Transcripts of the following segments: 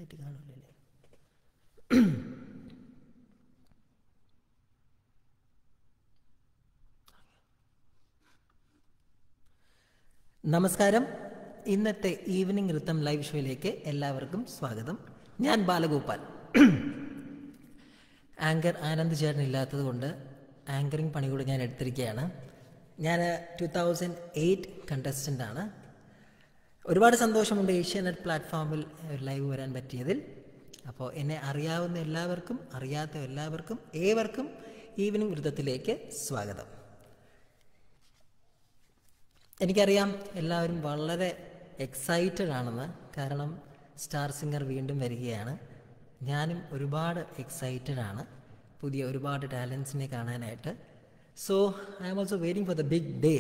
കിട്ടി കാണൂലല്ലേ നമസ്കാരം ഇന്നത്തെ ഈവനിങ് ഋത്തം ലൈവ് ഷോയിലേക്ക് എല്ലാവർക്കും സ്വാഗതം ഞാൻ ബാലഗോപാൽ ആങ്കർ ആനന്ദ് ചേട്ടൻ ഇല്ലാത്തത് കൊണ്ട് ആങ്കറിങ് പണി കൂടെ ഞാൻ എടുത്തിരിക്കുകയാണ് ഞാൻ ടു തൗസൻഡ് എയ്റ്റ് കണ്ടസ്റ്റൻ്റ് ആണ് ഒരുപാട് സന്തോഷമുണ്ട് ഏഷ്യാനെറ്റ് പ്ലാറ്റ്ഫോമിൽ ലൈവ് വരാൻ പറ്റിയതിൽ അപ്പോൾ എന്നെ അറിയാവുന്ന എല്ലാവർക്കും അറിയാത്ത എല്ലാവർക്കും ഏവർക്കും ഈവനിങ് വൃത്തത്തിലേക്ക് സ്വാഗതം എനിക്കറിയാം എല്ലാവരും വളരെ എക്സൈറ്റഡ് ആണെന്ന് കാരണം സ്റ്റാർ സിംഗർ വീണ്ടും വരികയാണ് ഞാനും ഒരുപാട് എക്സൈറ്റഡ് ആണ് പുതിയ ഒരുപാട് ടാലൻസിനെ കാണാനായിട്ട് so I am also waiting for the big day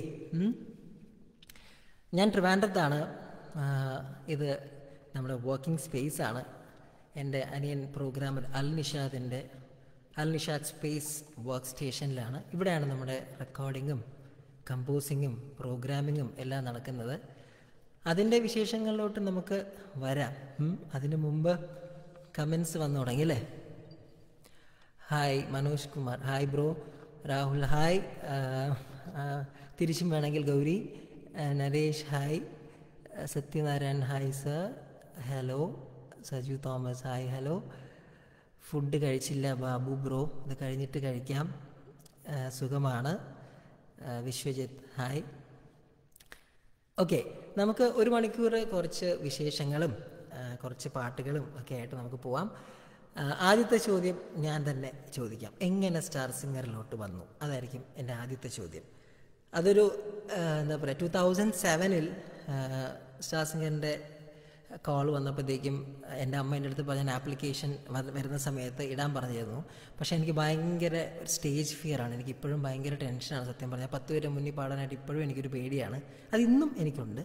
ഞാൻ ട്രിവാൻഡ്രത്താണ് ആഹ് ഇത് നമ്മുടെ വർക്കിംഗ് സ്പേസ് ആണ് എൻ്റെ അനിയൻ പ്രോഗ്രാമിൽ അൽ നിഷാദിൻ്റെ അൽ നിഷാദ് സ്പേസ് വർക്ക് സ്റ്റേഷനിലാണ് ഇവിടെയാണ് നമ്മുടെ റെക്കോർഡിങ്ങും കമ്പോസിങ്ങും പ്രോഗ്രാമിങ്ങും എല്ലാം നടക്കുന്നത് അതിൻ്റെ വിശേഷങ്ങളിലോട്ട് നമുക്ക് വരാം ഉം. അതിനു മുമ്പ് കമൻസ് വന്നു തുടങ്ങി അല്ലേ hi Manoj Kumar hi bro Rahul hi ആ, ആ, തിരിച്ചും വേണമെങ്കിൽ ഗൗരി ആ, നരേഷ് ഹായ് ആ, Satyanarayan hi sir hello Saju Thomas hi hello food കഴിച്ചില്ല ബാബു ബ്രോ ഇത് കഴിഞ്ഞിട്ട് കഴിക്കാം ആ, സുഖമാണ് ആ, വിശ്വജിത്ത് ഹായ് ഓക്കെ നമുക്ക് ഒരു മണിക്കൂർ കുറച്ച് വിശേഷങ്ങളും ആ, കുറച്ച് പാട്ടുകളും ഒക്കെ ആയിട്ട് നമുക്ക് പോവാം ആ, ആദ്യത്തെ ചോദ്യം ഞാൻ തന്നെ ചോദിക്കാം എങ്ങനെ സ്റ്റാർ സിംഗറിലോട്ട് വന്നു അതായിരിക്കും എൻ്റെ ആദ്യത്തെ ചോദ്യം അതൊരു ആ, എന്താ പറയുക ടു തൗസൻഡ് സെവനിൽ സ്റ്റാർ സിംഗറിൻ്റെ കോൾ വന്നപ്പോഴത്തേക്കും എൻ്റെ അമ്മ എൻ്റെ അടുത്ത് പറഞ്ഞ ആപ്ലിക്കേഷൻ വരുന്ന സമയത്ത് ഇടാൻ പറഞ്ഞിരുന്നു പക്ഷേ എനിക്ക് ഭയങ്കര സ്റ്റേജ് ഫിയർ ആണ് എനിക്ക് ഇപ്പോഴും ഭയങ്കര ടെൻഷനാണ് സത്യം പറഞ്ഞാൽ പത്ത് പേരെ മുന്നിൽ പാടാനായിട്ട് ഇപ്പോഴും എനിക്കൊരു പേടിയാണ് അത് ഇന്നും എനിക്കുണ്ട്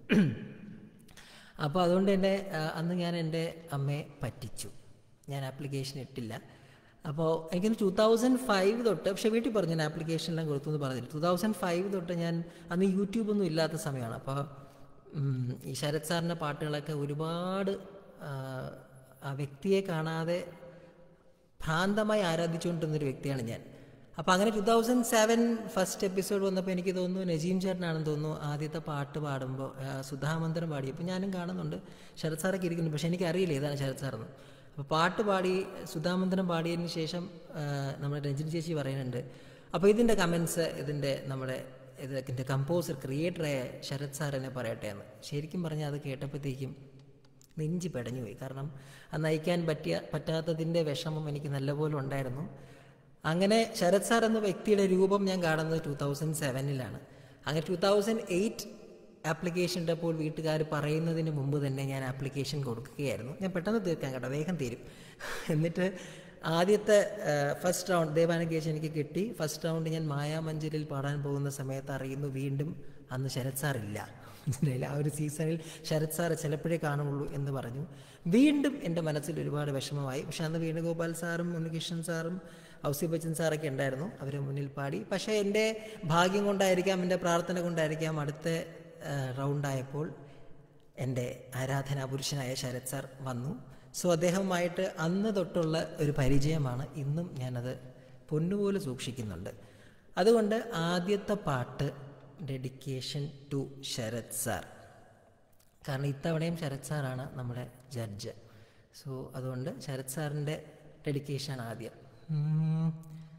അപ്പോൾ അതുകൊണ്ട് തന്നെ ആ, അന്ന് ഞാൻ എൻ്റെ അമ്മയെ പറ്റിച്ചു ഞാൻ ആപ്ലിക്കേഷൻ ഇട്ടില്ല അപ്പോൾ എനിക്കൊന്ന് ടൂ തൗസൻഡ് ഫൈവ് തൊട്ട് പക്ഷേ വീട്ടിൽ പറഞ്ഞു ഞാൻ ആപ്ലിക്കേഷനെല്ലാം കൊടുത്തു എന്ന് പറഞ്ഞില്ല ടൂ തൗസൻഡ് ഫൈവ് തൊട്ട് ഞാൻ അന്ന് യൂട്യൂബൊന്നും ഇല്ലാത്ത സമയമാണ് അപ്പോൾ ഉം, ഈ ശരത് സാറിൻ്റെ പാട്ടുകളൊക്കെ ഒരുപാട് ആ, ആ വ്യക്തിയെ കാണാതെ ഭ്രാന്തമായി ആരാധിച്ചുകൊണ്ടിരുന്നൊരു വ്യക്തിയാണ് ഞാൻ അപ്പോൾ അങ്ങനെ two thousand seven first episode വന്നപ്പോൾ എനിക്ക് തോന്നുന്നു നജീം ചേട്ടനാണെന്ന് തോന്നുന്നു ആദ്യത്തെ പാട്ട് പാടുമ്പോൾ ആ, സുധാമന്ത്രം പാടിയപ്പോൾ ഞാനും കാണുന്നുണ്ട് ശരത് സാറൊക്കെ ഇരിക്കുന്നു പക്ഷേ എനിക്കറിയില്ല ഏതാണ് ശരത് സാറെന്ന് അപ്പോൾ പാട്ട് പാടി സുധാമന്ത്രം പാടിയതിന് ശേഷം ആ, നമ്മുടെ രഞ്ജിനി ചേച്ചി പറയുന്നുണ്ട് അപ്പോൾ ഇതിൻ്റെ കമൻസ് ഇതിൻ്റെ നമ്മുടെ ഇതിൻ്റെ കമ്പോസർ ക്രിയേറ്ററായ ശരത് സാർ എന്നെ പറയട്ടെ എന്ന് ശരിക്കും പറഞ്ഞാൽ അത് കേട്ടപ്പോഴത്തേക്കും നെഞ്ച് പെടഞ്ഞു പോയി കാരണം അത് നയിക്കാൻ പറ്റിയ പറ്റാത്തതിൻ്റെ വിഷമം എനിക്ക് നല്ലപോലെ ഉണ്ടായിരുന്നു അങ്ങനെ ശരത് സാർ എന്ന വ്യക്തിയുടെ രൂപം ഞാൻ കാണുന്നത് ടൂ തൗസൻഡ് സെവനിലാണ് അങ്ങനെ ടൂ തൗസൻഡ് എയ്റ്റ് ആപ്ലിക്കേഷൻ ഇട്ടപ്പോൾ വീട്ടുകാർ പറയുന്നതിന് മുമ്പ് തന്നെ ഞാൻ ആപ്ലിക്കേഷൻ കൊടുക്കുകയായിരുന്നു ഞാൻ പെട്ടെന്ന് തീർക്കാൻ കേട്ടോ വേഗം തീരും എന്നിട്ട് ആദ്യത്തെ ഫസ്റ്റ് റൗണ്ട് ദേവാനകേശ് എനിക്ക് കിട്ടി ഫസ്റ്റ് റൗണ്ട് ഞാൻ മായാമഞ്ചലിൽ പാടാൻ പോകുന്ന സമയത്ത് അറിയുന്നു വീണ്ടും അന്ന് ശരത് സാർ ഇല്ല മനസ്സിലായില്ല ആ ഒരു സീസണിൽ ശരത് സാറ് ചിലപ്പോഴേ കാണുള്ളൂ എന്ന് പറഞ്ഞു വീണ്ടും എൻ്റെ മനസ്സിൽ ഒരുപാട് വിഷമമായി പക്ഷെ അന്ന് വേണുഗോപാൽ സാറും ഉണ്ണികൃഷ്ണൻ സാറും ഔസി ബച്ചൻ സാറൊക്കെ ഉണ്ടായിരുന്നു അവരെ മുന്നിൽ പാടി പക്ഷേ എൻ്റെ ഭാഗ്യം കൊണ്ടായിരിക്കാം എൻ്റെ പ്രാർത്ഥന കൊണ്ടായിരിക്കാം അടുത്ത റൗണ്ടായപ്പോൾ എൻ്റെ ആരാധനാ പുരുഷനായ ശരത് സാർ വന്നു സോ അദ്ദേഹവുമായിട്ട് അന്ന് തൊട്ടുള്ള ഒരു പരിചയമാണ് ഇന്നും ഞാനത് പൊന്നുപോലെ സൂക്ഷിക്കുന്നുണ്ട് അതുകൊണ്ട് ആദ്യത്തെ പാട്ട് ഡെഡിക്കേഷൻ ടു ശരത് സാർ കാരണം ഇത്തവണയും ശരത് സാറാണ് നമ്മുടെ ജഡ്ജ് സോ അതുകൊണ്ട് ശരത് സാറിൻ്റെ ഡെഡിക്കേഷൻ ആദ്യം ഉം.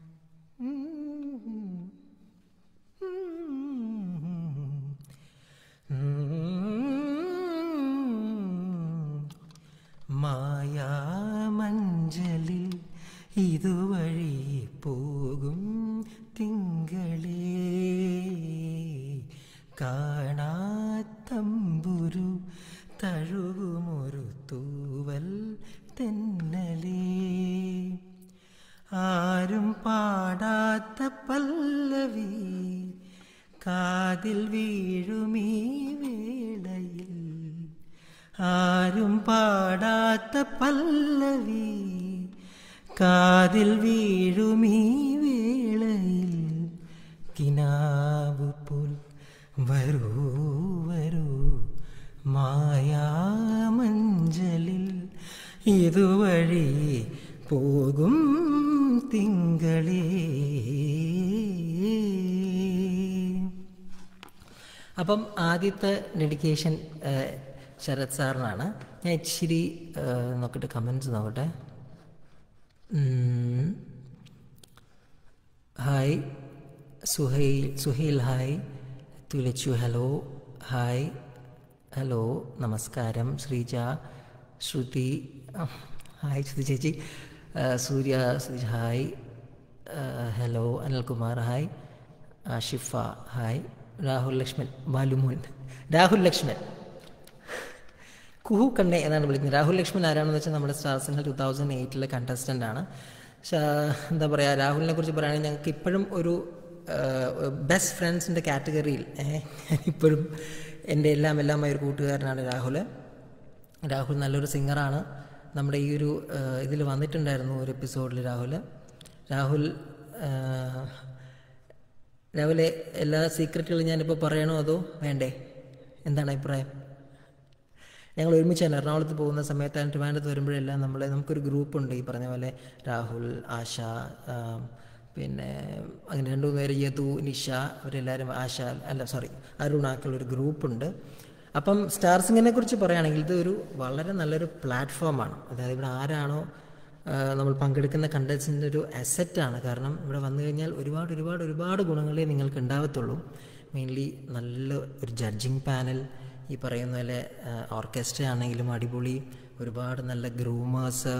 മായാമഞ്ചലിൽ ഇതുവഴി പോകും തിങ്കളേ കാണാത്തമ്പുരു തഴുകുമൊരു തൂവൽ തെന്നലേ ആരും പാടാത്ത പല്ലവി കാതിൽ വീഴുമീ വേളയിൽ ആരും പാടാത്ത പല്ലവി കാതിൽ വീഴുമീ വേളയിൽ കിനാവ് പോൽ വരൂ വരൂ മായാമഞ്ചലിൽ തിങ്കളേ അപ്പം ആദ്യത്തെ ഡെഡിക്കേഷൻ ശരത് സാറിനാണ് ഞാൻ ഇച്ചിരി ആ, നോക്കട്ടെ കമൻസ് നോക്കട്ടെ ഉം. ഹായ് സുഹൈൽ സുഹൈൽ ഹായ് തുലച്ചു ഹലോ ഹായ് ഹലോ നമസ്കാരം ശ്രീജ ശ്രുതി ആ, ഹായ് ശ്രുതി ചേച്ചി ആ, സൂര്യ ശ്രീജ ഹായ് ആ, hello Anilkumar hi Ashifa hi Rahul Lakshman Balumon Rahul Lakshman കുഹു കണ്ണെ എന്നാണ് വിളിക്കുന്നത് രാഹുൽ ലക്ഷ്മൺ ആരാണെന്ന് വെച്ചാൽ നമ്മുടെ സ്റ്റാർ സിംഗർ ടു തൗസൻഡ് എയ്റ്റിലെ കണ്ടസ്റ്റൻ്റ് ആണ് ശ- എന്താ പറയുക രാഹുലിനെ കുറിച്ച് പറയുകയാണെങ്കിൽ ഞങ്ങൾക്ക് ഇപ്പോഴും ഒരു ബെസ്റ്റ് ഫ്രണ്ട്സിൻ്റെ കാറ്റഗറിയിൽ ഇപ്പോഴും എൻ്റെ എല്ലാം എല്ലാമായ ഒരു കൂട്ടുകാരനാണ് രാഹുൽ രാഹുൽ നല്ലൊരു സിംഗറാണ് നമ്മുടെ ഈ ഒരു ഇതിൽ വന്നിട്ടുണ്ടായിരുന്നു ഒരു എപ്പിസോഡിൽ രാഹുൽ രാഹുൽ ആ, രാവിലെ എല്ലാ സീക്രട്ടുകളും ഞാനിപ്പോൾ പറയണോ അതോ വേണ്ടേ എന്താണ് അഭിപ്രായം ഞങ്ങൾ ഒരുമിച്ചാണ് എറണാകുളത്ത് പോകുന്ന സമയത്ത് ട്രിവാൻഡ്രത്ത് വരുമ്പോഴെല്ലാം നമ്മൾ നമുക്കൊരു ഗ്രൂപ്പുണ്ട് ഈ പറഞ്ഞ പോലെ രാഹുൽ ആശ ആ, പിന്നെ അങ്ങനെ രണ്ട് മൂന്ന് പേര് യദു നിഷ അവരെല്ലാവരും ആശ അല്ല സോറി അരുണാക്കുള്ള ഒരു ഗ്രൂപ്പുണ്ട് അപ്പം സ്റ്റാർ സിംഗിനെ കുറിച്ച് പറയുകയാണെങ്കിൽ ഇതൊരു വളരെ നല്ലൊരു പ്ലാറ്റ്ഫോമാണ് അതായത് ഇവിടെ ആരാണോ ആ, നമ്മൾ പങ്കെടുക്കുന്ന കണ്ടൻസിൻ്റെ ഒരു അസറ്റാണ് കാരണം ഇവിടെ വന്നു കഴിഞ്ഞാൽ ഒരുപാട് ഒരുപാട് ഒരുപാട് ഗുണങ്ങളെ നിങ്ങൾക്ക് ഉണ്ടാവത്തുള്ളൂ മെയിൻലി നല്ല ഒരു ജഡ്ജിങ് പാനൽ ഈ പറയുന്ന പോലെ ഓർക്കസ്ട്ര ആണെങ്കിലും അടിപൊളി ഒരുപാട് നല്ല ഗ്രൂമേഴ്സ്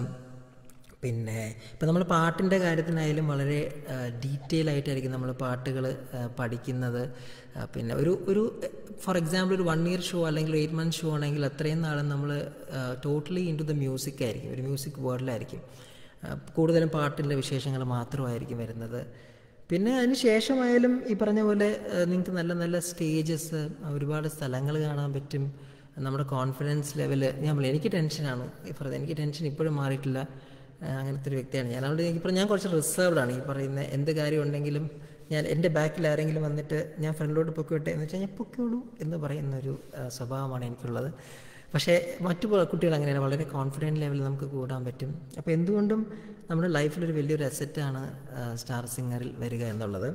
പിന്നെ ഇപ്പം നമ്മൾ പാട്ടിൻ്റെ കാര്യത്തിനായാലും വളരെ ഡീറ്റെയിൽ ആയിട്ടായിരിക്കും നമ്മൾ പാട്ടുകൾ പഠിക്കുന്നത് ആ, പിന്നെ ഒരു ഒരു ഫോർ എക്സാമ്പിൾ ഒരു വൺ ഇയർ ഷോ അല്ലെങ്കിൽ ഒരു എയ്റ്റ് മന്ത് ഷോ ആണെങ്കിൽ അത്രയും നാളും നമ്മൾ totally in to the music ആയിരിക്കും ഒരു മ്യൂസിക് വേൾഡിലായിരിക്കും ആ, കൂടുതലും പാട്ടിൻ്റെ വിശേഷങ്ങൾ മാത്രമായിരിക്കും വരുന്നത് പിന്നെ അതിന് ശേഷമായാലും ഈ പറഞ്ഞ പോലെ നിങ്ങൾക്ക് നല്ല നല്ല സ്റ്റേജസ് ഒരുപാട് സ്ഥലങ്ങൾ കാണാൻ പറ്റും നമ്മുടെ കോൺഫിഡൻസ് ലെവൽ ഞാൻ പറയാം, എനിക്ക് ടെൻഷനാണ് ഈ പറയുന്നത് എനിക്ക് ടെൻഷൻ ഇപ്പോഴും മാറിയിട്ടില്ല ആ, അങ്ങനത്തെ ഒരു വ്യക്തിയാണ് ഞാൻ അതുകൊണ്ട് എനിക്ക് ഞാൻ കുറച്ച് റിസർവ്ഡ് ആണ് ഈ പറയുന്ന എന്ത് കാര്യം ഉണ്ടെങ്കിലും ഞാൻ എൻ്റെ ബാക്കിൽ ആരെങ്കിലും വന്നിട്ട് ഞാൻ ഫ്രണ്ടിലോട്ട് പൊക്കിവിട്ടെ എന്ന് വെച്ചാൽ ഞാൻ പൊക്കിയോളൂ എന്ന് പറയുന്ന ഒരു ആ, സ്വഭാവമാണ് എനിക്കുള്ളത് പക്ഷേ മറ്റു പ- കുട്ടികൾ അങ്ങനെയല്ല വളരെ കോൺഫിഡൻറ്റ് ലെവലിൽ നമുക്ക് കൂടാൻ പറ്റും അപ്പോൾ എന്തുകൊണ്ടും നമ്മുടെ ലൈഫിലൊരു വലിയൊരു അസറ്റാണ് സ്റ്റാർ സിംഗറിൽ വരിക എന്നുള്ളത്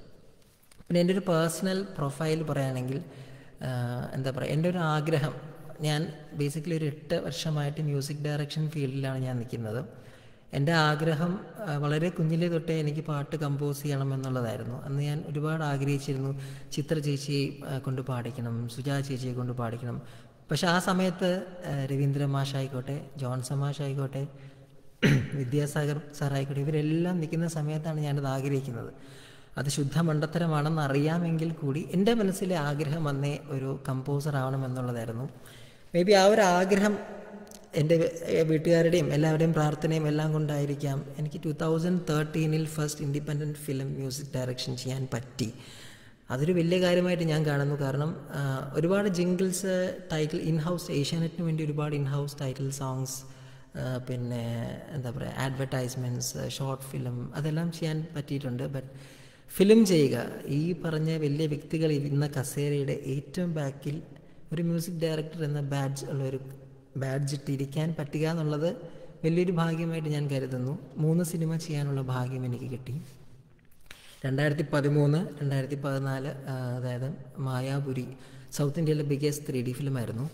പിന്നെ എൻ്റെ ഒരു പേഴ്സണൽ പ്രൊഫൈൽ പറയുകയാണെങ്കിൽ ആ, എന്താ പറയുക എൻ്റെ ഒരു ആഗ്രഹം ഞാൻ ബേസിക്കലി ഒരു എട്ട് വർഷമായിട്ട് മ്യൂസിക് ഡയറക്ഷൻ ഫീൽഡിലാണ് ഞാൻ നിൽക്കുന്നത് എൻ്റെ ആഗ്രഹം ആ, വളരെ കുഞ്ഞിലേ തൊട്ടേ എനിക്ക് പാട്ട് കമ്പോസ് ചെയ്യണം എന്നുള്ളതായിരുന്നു അന്ന് ഞാൻ ഒരുപാട് ആഗ്രഹിച്ചിരുന്നു ചിത്ര ചേച്ചിയെ ആ, കൊണ്ട് പാടിക്കണം സുജാ ചേച്ചിയെ കൊണ്ട് പാടിക്കണം പക്ഷെ ആ സമയത്ത് ആ, രവീന്ദ്ര മാഷായിക്കോട്ടെ ജോൺസൺ മാഷായിക്കോട്ടെ വിദ്യാസാഗർ സാറായിക്കോട്ടെ ഇവരെല്ലാം നിൽക്കുന്ന സമയത്താണ് ഞാനത് ആഗ്രഹിക്കുന്നത് അത് ശുദ്ധ മണ്ടത്തരമാണെന്ന് അറിയാമെങ്കിൽ കൂടി എൻ്റെ മനസ്സിലെ ആഗ്രഹം അന്നേ ഒരു കമ്പോസർ ആവണമെന്നുള്ളതായിരുന്നു മേ ബി ആ ഒരു ആഗ്രഹം എൻ്റെ വീട്ടുകാരുടെയും എല്ലാവരുടെയും പ്രാർത്ഥനയും എല്ലാം കൊണ്ടായിരിക്കാം എനിക്ക് ടു തൗസൻഡ് തേർട്ടീനിൽ first independent film music direction ചെയ്യാൻ പറ്റി അതൊരു വലിയ കാര്യമായിട്ട് ഞാൻ കാണുന്നു കാരണം ആ, ഒരുപാട് ജിങ്കിൾസ് ടൈറ്റിൽ ഇൻ ഹൗസ് ഏഷ്യാനെറ്റിന് വേണ്ടി ഒരുപാട് ഇൻ ഹൗസ് ടൈറ്റിൽ സോങ്സ് പിന്നെ എന്താ പറയുക അഡ്വർടൈസ്മെൻറ്റ്സ് ഷോർട്ട് ഫിലിം അതെല്ലാം ചെയ്യാൻ പറ്റിയിട്ടുണ്ട് ബട്ട് ഫിലിം ചെയ്യുക ഈ പറഞ്ഞ വലിയ വ്യക്തികൾ ഇന്ന കസേരയുടെ ഏറ്റവും ബാക്കിൽ ഒരു മ്യൂസിക് ഡയറക്ടർ എന്ന ബാഡ്ജ് ഉള്ളൊരു ബാഡ്ജ് ഇട്ടിരിക്കാൻ പറ്റുക എന്നുള്ളത് വലിയൊരു ഭാഗ്യമായിട്ട് ഞാൻ കരുതുന്നു മൂന്ന് സിനിമ ചെയ്യാനുള്ള ഭാഗ്യം എനിക്ക് കിട്ടി രണ്ടായിരത്തി പതിമൂന്ന് രണ്ടായിരത്തി പതിനാല് അതായത് മായാപുരി സൗത്ത് ഇന്ത്യയിലെ ബിഗസ്റ്റ് ത്രീ ഡി ഫിലിമായിരുന്നു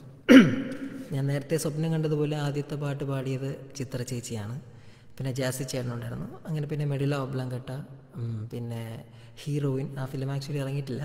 ഞാൻ നേരത്തെ സ്വപ്നം കണ്ടതുപോലെ ആദ്യത്തെ പാട്ട് പാടിയത് ചിത്ര ചേച്ചിയാണ് പിന്നെ ജാസി ചേട്ടനുണ്ടായിരുന്നു അങ്ങനെ പിന്നെ മെഡില ഒബ്ലങ്കട്ട ഉം, പിന്നെ ഹീറോയിൻ ആ ഫിലിം ആക്ച്വലി ഇറങ്ങിയിട്ടില്ല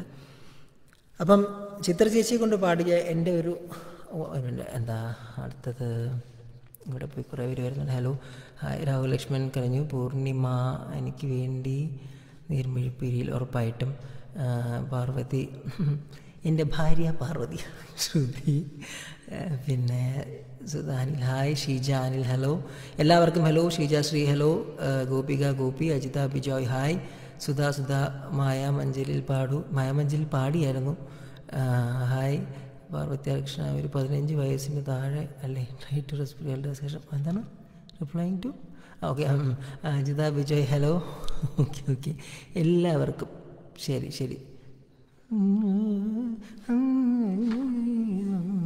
അപ്പം ചിത്ര ചേച്ചിയെ കൊണ്ട് പാടിയ എൻ്റെ ഒരു ഓ, ഒരു minute, എന്താ അടുത്തത് ഇവിടെ പോയി കുറേ പേര് വരുന്നുണ്ട് ഹലോ ഹായ് രാഹുൽ ലക്ഷ്മൺ കഴിഞ്ഞു പൂർണിമ എനിക്ക് വേണ്ടി നീർമിഴിപ്പിരിയിൽ ഉറപ്പായിട്ടും ആ, പാർവതി എൻ്റെ ഭാര്യ പാർവതി ശ്രുതി ആ, പിന്നെ സുധ അനിൽ ഹായ് ഷീജ അനിൽ ഹലോ എല്ലാവർക്കും ഹലോ ഷീജ ശ്രീ ഹലോ ആ, ഗോപിക ഗോപി അജിത ബിജോയ് ഹായ് സുധ സുധ മായാമഞ്ചലിൽ പാടു മായാമഞ്ചലിൽ പാടിയായിരുന്നു ആ, ഹായ് പാർവതി കൃഷ്ണ ഒരു പതിനഞ്ച് വയസ്സിന് താഴെ അല്ലേ ട്രൈ ടു റെസ്പിറേറ്റ് ശേഷം എന്താണ് replying to okay Ajitha Bijoy hello okay okay എല്ലാവർക്കും ശരി ശരി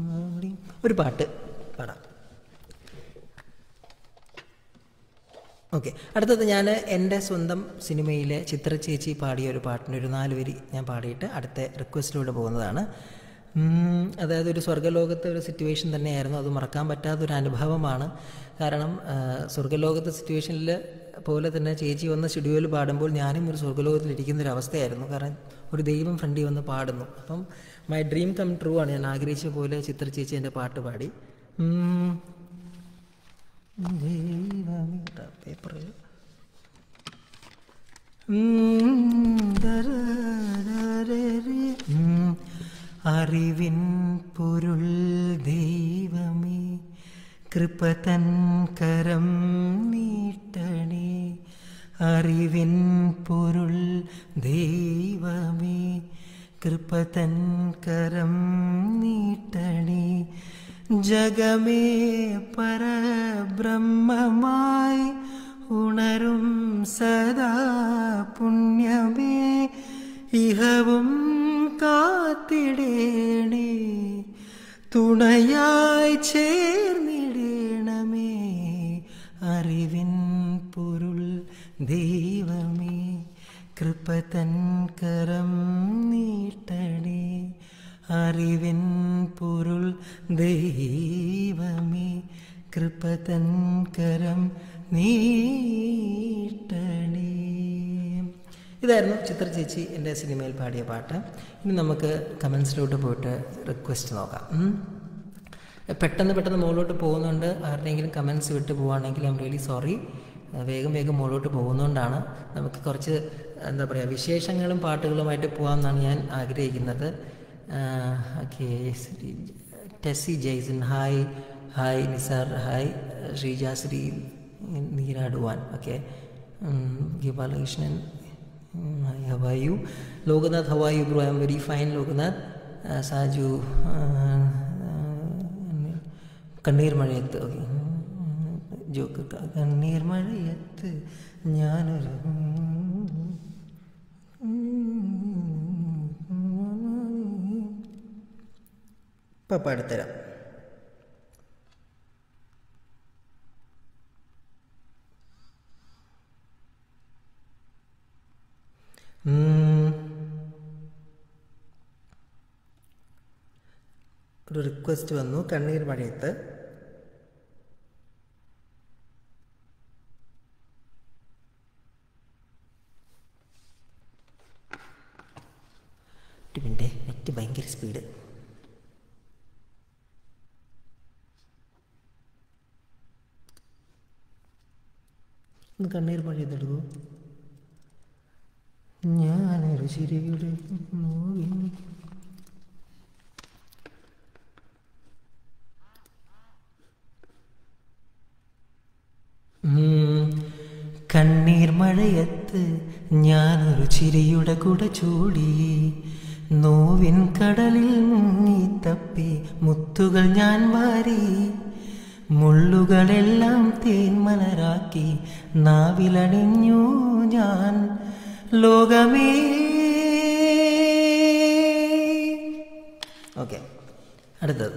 ഒരു പാട്ട് പാടാം ഓക്കെ അടുത്തത് ഞാൻ എൻ്റെ സ്വന്തം സിനിമയിലെ ചിത്രചേച്ചി പാടിയ ഒരു പാട്ടിൻ്റെ ഒരു നാല് വരി ഞാൻ പാടിയിട്ട് അടുത്ത റിക്വസ്റ്റിലൂടെ പോകുന്നതാണ് ഉം, അതായത് ഒരു സ്വർഗ്ഗലോകത്തെ ഒരു സിറ്റുവേഷൻ തന്നെയായിരുന്നു അത് മറക്കാൻ പറ്റാത്തൊരു അനുഭവമാണ് കാരണം ആ, സ്വർഗ്ഗലോകത്തെ സിറ്റുവേഷനിൽ പോലെ തന്നെ ചേച്ചി വന്ന സ്റ്റുഡിയോയിൽ പാടുമ്പോൾ ഞാനും ഒരു സ്വർഗ്ഗലോകത്തിലിരിക്കുന്ന ഒരു അവസ്ഥയായിരുന്നു കാരണം ഒരു ദൈവം ഫ്രണ്ടിൽ വന്ന് പാടുന്നു അപ്പം മൈ ഡ്രീം കം ട്രൂ ആണ് ഞാൻ ആഗ്രഹിച്ച പോലെ ചിത്ര ചേച്ചി എൻ്റെ പാട്ട് പാടി ഉം. ദൈവമേ, ഇതാ പേപ്പർ അറിവിൻ പൊരുൾ ദൈവമേ കൃപതൻ കരം നീട്ടണേ അറിവിൻ പൊരുൾ ദൈവമേ കൃപതൻ കരം നീട്ടണേ ജഗമേ പരബ്രഹ്മമായി ഉണരും സദാ പുണ്യമേ ഇഹവും കാത്തിടേണേ തുണയായി ചേർന്നിടേണമേ അറിവിൻ പൊരുൾ ദൈവമേ കൃപതൻ കരം നീട്ടണേ അറിവിൻ പൊരുൾ ദൈവമേ കൃപതൻ കരം നീട്ടണേ ഇതായിരുന്നു ചിത്ര ചേച്ചി എൻ്റെ സിനിമയിൽ പാടിയ പാട്ട് ഇനി നമുക്ക് കമൻസിലോട്ട് പോയിട്ട് റിക്വസ്റ്റ് നോക്കാം ഉം. പെട്ടെന്ന് പെട്ടെന്ന് മുകളിലോട്ട് പോകുന്നുണ്ട് ആരുടെയെങ്കിലും കമൻസ് വിട്ട് പോവുകയാണെങ്കിൽ ഐ എം റിയലി സോറി വേഗം വേഗം മുകളിലോട്ട് പോകുന്നതുകൊണ്ടാണ് നമുക്ക് കുറച്ച് എന്താ പറയുക വിശേഷങ്ങളും പാട്ടുകളുമായിട്ട് പോകാമെന്നാണ് ഞാൻ ആഗ്രഹിക്കുന്നത് okay Tessy Jaison hi hi Nisar hi Sreejasree നീരാടുവാൻ okay Gopalakrishnan hi how are you Lokanath how are you bro I am very fine Lokanath Saju കണ്ണീർ മഴയത്ത് ഓക്കെ ജോക്ക് കണ്ണീർ മഴയത്ത് ഞാനൊരു ഇപ്പം പാടിത്തരാം ഉം. ഒരു റിക്വസ്റ്റ് വന്നു കണ്ണീർ മഴയത്ത് ടിപ്പിൻ്റെ നെറ്റ് ഭയങ്കര സ്പീഡ് ഒന്ന് കണ്ണീർ മഴയത്തെടുക്കൂ ഞാനൊരു ചിരിയുടെ നോവിൻ ഉം. കണ്ണീർ മഴയത്ത് ഞാനൊരു ചിരിയുടെ കുട ചൂടി നോവിൻ കടലിൽ മുങ്ങി തപ്പി മുത്തുകൾ ഞാൻ വാരി മുള്ളുകളെല്ലാം തേന്മലരാക്കി നാവിലണിഞ്ഞു ഞാൻ ലോകമേ ഓക്കെ അടുത്തത്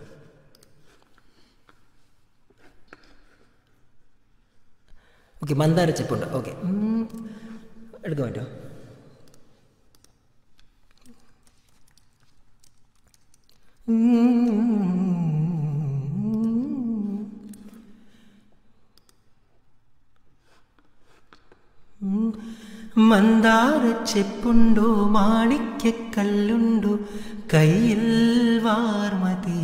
ഓക്കെ മന്ദാര ചെപ്പുണ്ട് ഓക്കെ എടുക്കാൻ പറ്റുമോ മന്ദാര ചെപ്പുണ്ടോ മാണിക്യക്കല്ലുണ്ടോ കയ്യിൽ വാർമതി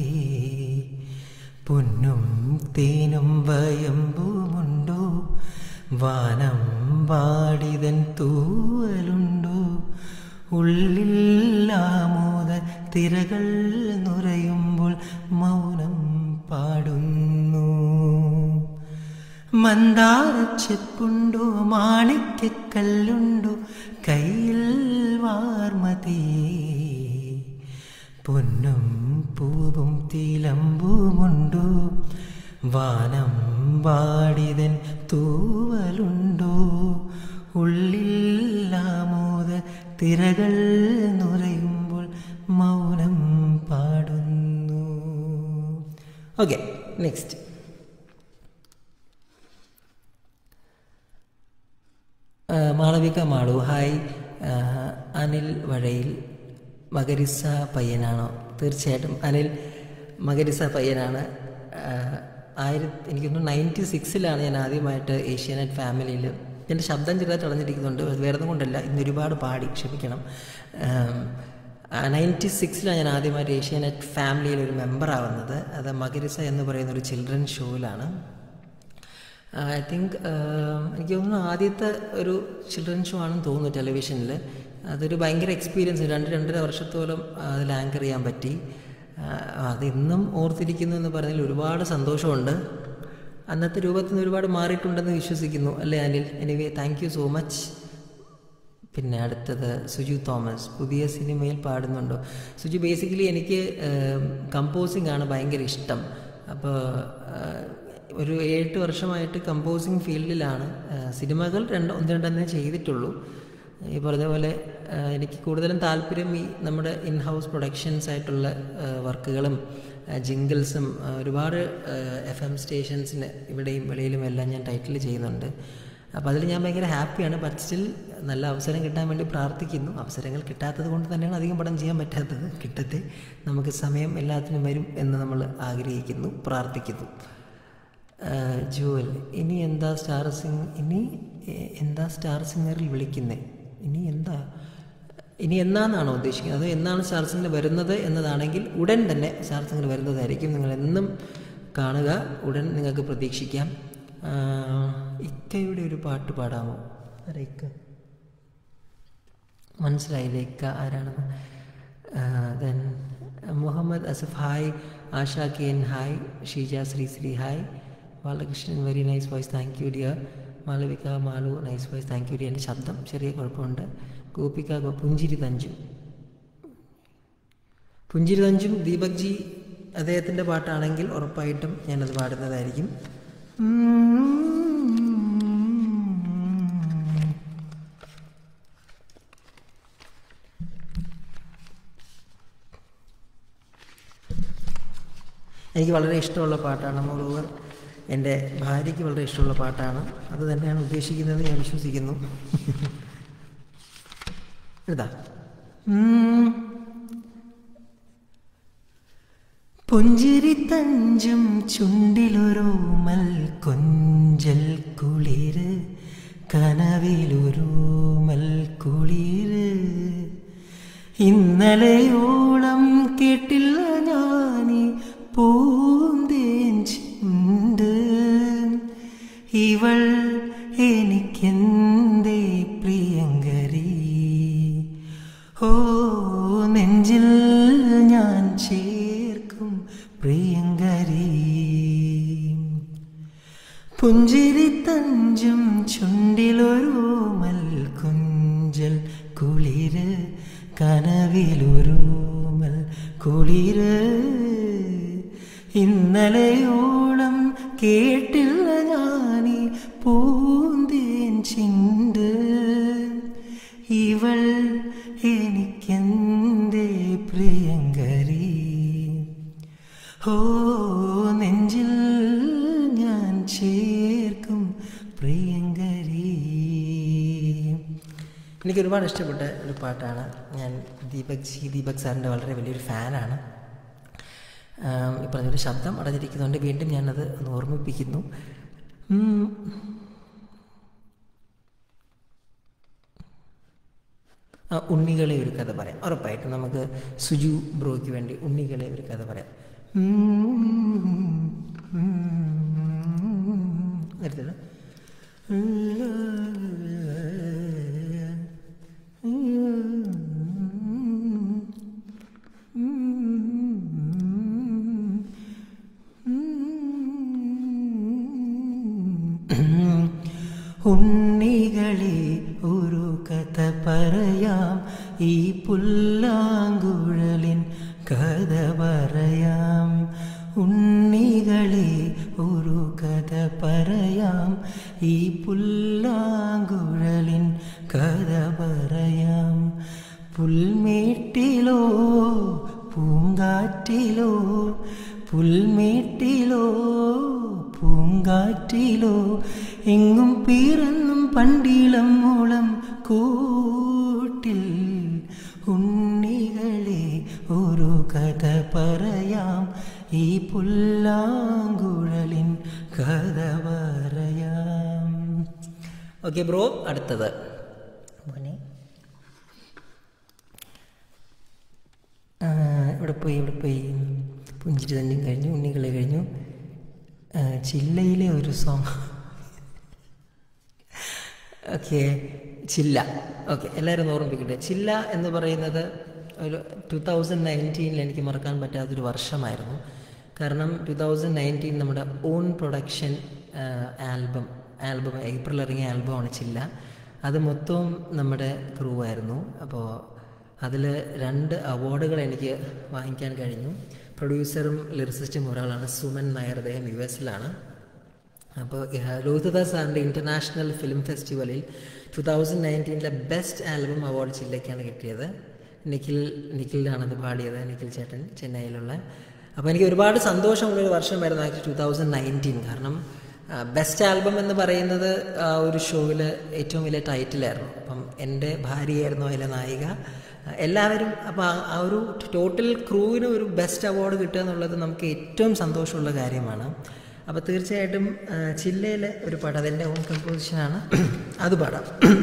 പൊന്നും തേനും വയമ്പുമുണ്ടോ വാനം വാടിതൻ തൂവലുണ്ടോ ഉള്ളിൽ ആമോദ തിരകൾ നുരയുമ്പോൾ മൗനം പാടുന്നു മന്ദാരച്ചെപ്പുണ്ടോ മാണിക്യക്കല്ലുണ്ടോ കയ്യിൽ വാർമതി പൊന്നും പൂവും തീലമ്പുമുണ്ടോ വാനം വാടിതൻ തൂവലുണ്ടോ ഉള്ളിൽ ആമോദ തിരകൾ നുരയുമ്പോൾ മൗനം പാടുന്നു ഓക്കെ നെക്സ്റ്റ് ആ, മാളവിക മാളു ഹായ് ആ, അനിൽ വഴയിൽ മകരിസ പയ്യനാണോ തീർച്ചയായിട്ടും അനിൽ മകരിസ പയ്യനാണ് ആയിരത്തി എനിക്കൊന്ന് നയൻറ്റി സിക്സിലാണ് ഞാൻ ആദ്യമായിട്ട് ഏഷ്യാനെറ്റ് ഫാമിലിയിൽ എൻ്റെ ശബ്ദം ചെറുതായിട്ട് അടഞ്ഞിരിക്കുന്നുണ്ട് അത് വേറെ ഒന്നും കൊണ്ടല്ല ഇന്ന് ഒരുപാട് പാടി ക്ഷമിക്കണം നയൻറ്റി സിക്സിലാണ് ഞാൻ ആദ്യമായിട്ട് ഏഷ്യാനെറ്റ് ഫാമിലിയിൽ ഒരു മെമ്പറാവുന്നത് അത് മകരിസ എന്ന് പറയുന്ന ഒരു ചിൽഡ്രൻ ഷോയിലാണ് ഐ തിങ്ക് എനിക്ക് തോന്നുന്നു ആദ്യത്തെ ഒരു ചിൽഡ്രൻ ഷോ ആണെന്ന് തോന്നുന്നു ടെലിവിഷനിൽ അതൊരു ഭയങ്കര എക്സ്പീരിയൻസ് രണ്ട് രണ്ടര വർഷത്തോളം അതിൽ ആങ്കർ ചെയ്യാൻ പറ്റി ആ, അത് ഇന്നും ഓർത്തിരിക്കുന്നു എന്ന് പറഞ്ഞതിൽ ഒരുപാട് സന്തോഷമുണ്ട് അന്നത്തെ രൂപത്തിൽ നിന്ന് ഒരുപാട് മാറിയിട്ടുണ്ടെന്ന് വിശ്വസിക്കുന്നു അല്ലേ Anil anyway thank you so much പിന്നെ അടുത്തത് സുജു തോമസ് പുതിയ സിനിമയിൽ പാടുന്നുണ്ടോ സുജു ബേസിക്കലി എനിക്ക് കമ്പോസിങ് ആണ് ഭയങ്കര ഇഷ്ടം അപ്പോൾ ഒരു ഏഴെട്ട് വർഷമായിട്ട് കമ്പോസിങ് ഫീൽഡിലാണ് ആ, സിനിമകൾ രണ്ട് ഒന്ന് രണ്ടെണ്ണേ ചെയ്തിട്ടുള്ളൂ ഈ പറഞ്ഞ പോലെ ആ, എനിക്ക് കൂടുതലും താല്പര്യം ഈ നമ്മുടെ ഇൻ ഹൗസ് പ്രൊഡക്ഷൻസ് ആയിട്ടുള്ള ആ, വർക്കുകളും ജിങ്കിൾസും ഒരുപാട് എഫ് എം സ്റ്റേഷൻസിന് ഇവിടെയും വെളിയിലും എല്ലാം ഞാൻ ടൈറ്റിൽ ചെയ്യുന്നുണ്ട് അപ്പോൾ അതിൽ ഞാൻ ഭയങ്കര ഹാപ്പിയാണ് ബട്ട് സ്റ്റിൽ നല്ല അവസരം കിട്ടാൻ വേണ്ടി പ്രാർത്ഥിക്കുന്നു അവസരങ്ങൾ കിട്ടാത്തത് കൊണ്ട് തന്നെയാണ് അധികം പടം ചെയ്യാൻ പറ്റാത്തത് കിട്ടത്തെ നമുക്ക് സമയം എല്ലാത്തിനും വരും എന്ന് നമ്മൾ ആഗ്രഹിക്കുന്നു പ്രാർത്ഥിക്കുന്നു ആഹ് ജുവൽ ഇനി എന്താ സ്റ്റാർ സിംഗ് ഇനി എ- എന്താ സ്റ്റാർ സിംഗറിൽ വിളിക്കുന്നത് ഇനി എന്താ ഇനി എന്നാന്നാണോ ഉദ്ദേശിക്കുന്നത് അത് എന്നാണ് സ്റ്റാർ സിംഗർ വരുന്നത് എന്നതാണെങ്കിൽ ഉടൻ തന്നെ സ്റ്റാർ സിംഗർ വരുന്നതായിരിക്കും നിങ്ങൾ എന്നും കാണുക ഉടൻ നിങ്ങൾക്ക് പ്രതീക്ഷിക്കാം ആഹ് ഇക്കയുടെ ഒരു പാട്ട് പാടാമോ ആരാ ഇക്ക മനസ്സിലായില്ലേ ഇക്ക ആരാണെന്ന് then Muhammad Asaf hi Asha K N hi Sheeja Sree Sree hi Balakrishnan very nice voice thank you dear Malavika Malu nice voice thank you dear എൻ്റെ ശബ്ദം ചെറിയ കുഴപ്പമുണ്ട് ഗോപിക ഗോ പുഞ്ചിരി തഞ്ചു പുഞ്ചിരി തഞ്ചും ദീപക് ജി അദ്ദേഹത്തിൻ്റെ പാട്ടാണെങ്കിൽ ഉറപ്പായിട്ടും ഞാനത് പാടുന്നതായിരിക്കും എനിക്ക് വളരെ ഇഷ്ടമുള്ള പാട്ടാണ് മോറോവർ എൻ്റെ ഭാര്യയ്ക്ക് വളരെ ഇഷ്ടമുള്ള പാട്ടാണ് അത് തന്നെയാണ് ഉദ്ദേശിക്കുന്നത് ഞാൻ വിശ്വസിക്കുന്നു എഴുതാ പുഞ്ചിരി തഞ്ചും ചുണ്ടിലൊരു മൽ കൊഞ്ചൽ കുളിര് കനവിലൊരു മൽ കുളിര് ഇന്നലെയോളം കേട്ടില്ല ഞാനീ പൂന്തേൻ ചിണ്ട് ഇവൾ എനിക്കെന്തേ പ്രിയങ്കരി ഓ നെഞ്ചിൽ ഞാൻ ചേർക്കും പ്രിയങ്കരി പുഞ്ചിരി തഞ്ചും ചുണ്ടിലൊരു മൽക്കുഞ്ചൽ കുളിര് കനവിലൊരു മൽ കുളിര് ഇന്നലെയോളം കേട്ടില്ല ഞാനീ പൂന്തേൻ ചിണ്ട് ഇവൾ എനിക്കെന്തേ പ്രിയങ്കരി ഓ നെഞ്ചിൽ ഞാൻ ചേർക്കും പ്രിയങ്കരി എനിക്ക് ഒരുപാട് ഇഷ്ടപ്പെട്ട ഒരു പാട്ടാണ് ഞാൻ ദീപക് ജി ദീപക് സാറിൻ്റെ വളരെ വലിയൊരു ഫാനാണ് ആം, ഈ പറഞ്ഞൊരു ശബ്ദം അടഞ്ഞിരിക്കുന്നതുകൊണ്ട് വീണ്ടും ഞാനത് ഒന്ന് ഓർമ്മിപ്പിക്കുന്നു ഉം. ആ, ഉണ്ണികളെ ഒരു കഥ പറയാം ഉറപ്പായിട്ടും നമുക്ക് സുജു ബ്രോയ്ക്ക് വേണ്ടി ഉണ്ണികളെ ഒരു കഥ പറയാം നിർത്തണം ഉണ്ണികളെ ഒരു കഥ പറയാം ഈ പുല്ലാങ്കുഴലിൻ കഥ പറയാം ഉണ്ണികളെ ഒരു കഥ പറയാം ഈ പുല്ലാങ്കുഴലിൻ കഥ പറയാം പുൽമേട്ടിലോ പൂങ്കാറ്റിലോ പുൽമേട്ടിലോ പൂങ്കാറ്റിലോ എങ്ങും പിറന്നും പണ്ടിളം മൂളം കൂട്ടിൽ ഉണ്ണികളെ ഒരു കഥ പറയാം ഈ പുല്ലാങ്കുഴലിൻ കഥ പറയാം ഓക്കെ ബ്രോ അടുത്തത് മോനെ ആ, ഇവിടെ പോയി ഇവിടെ പോയി പുഞ്ചിരി തന്നെയും കഴിഞ്ഞു ഉണ്ണികളെ കഴിഞ്ഞു ആ, ചില്ലയിലെ ഒരു സോങ് ഓക്കെ ചില്ല ഓക്കെ എല്ലാവരും ഒന്ന് ഓർമ്മിപ്പിക്കട്ടെ ചില്ല എന്ന് പറയുന്നത് ഒരു ടു തൗസൻഡ് നയൻറ്റീനിൽ എനിക്ക് മറക്കാൻ പറ്റാത്തൊരു വർഷമായിരുന്നു കാരണം ടു തൗസൻഡ് നയൻറ്റീൻ നമ്മുടെ own production album album April ഇറങ്ങിയ ആൽബമാണ് ചില്ല അത് മൊത്തവും നമ്മുടെ ക്രൂ ആയിരുന്നു അപ്പോൾ അതിൽ രണ്ട് അവാർഡുകൾ എനിക്ക് വാങ്ങിക്കാൻ കഴിഞ്ഞു പ്രൊഡ്യൂസറും ലിറിസിസ്റ്റും ഒരാളാണ് സുമൻ നായർ അദ്ദേഹം യു എസിലാണ് അപ്പോൾ ലോഹിതദ സാറിൻ്റെ ഇൻ്റർനാഷണൽ ഫിലിം ഫെസ്റ്റിവലിൽ ടു തൗസൻഡ് നയൻറ്റീനിലെ ബെസ്റ്റ് ആൽബം അവാർഡ് ചില്ലയ്ക്കാണ് കിട്ടിയത് നിഖിൽ നിഖിലിനാണത് പാടിയത് നിഖിൽ ചേട്ടൻ ചെന്നൈയിലുള്ള അപ്പോൾ എനിക്ക് ഒരുപാട് സന്തോഷമുള്ളൊരു വർഷമായിരുന്നു ആക്ച്വലി ടു തൗസൻഡ് നയൻറ്റീൻ കാരണം ബെസ്റ്റ് ആൽബം എന്ന് പറയുന്നത് ആ ഒരു ഷോയിൽ ഏറ്റവും വലിയ ടൈറ്റിലായിരുന്നു അപ്പം എൻ്റെ ഭാര്യയായിരുന്നു അതിലെ നായിക എല്ലാവരും അപ്പോൾ ആ ഒരു ടോട്ടൽ ക്രൂവിന് ഒരു ബെസ്റ്റ് അവാർഡ് കിട്ടുക എന്നുള്ളത് നമുക്ക് ഏറ്റവും സന്തോഷമുള്ള കാര്യമാണ് അപ്പോൾ തീർച്ചയായിട്ടും ആ, ചില്ലയിലെ ഒരു പാട്ട് അതെൻ്റെ ഓൺ കമ്പോസിഷനാണ് അത് പാടാം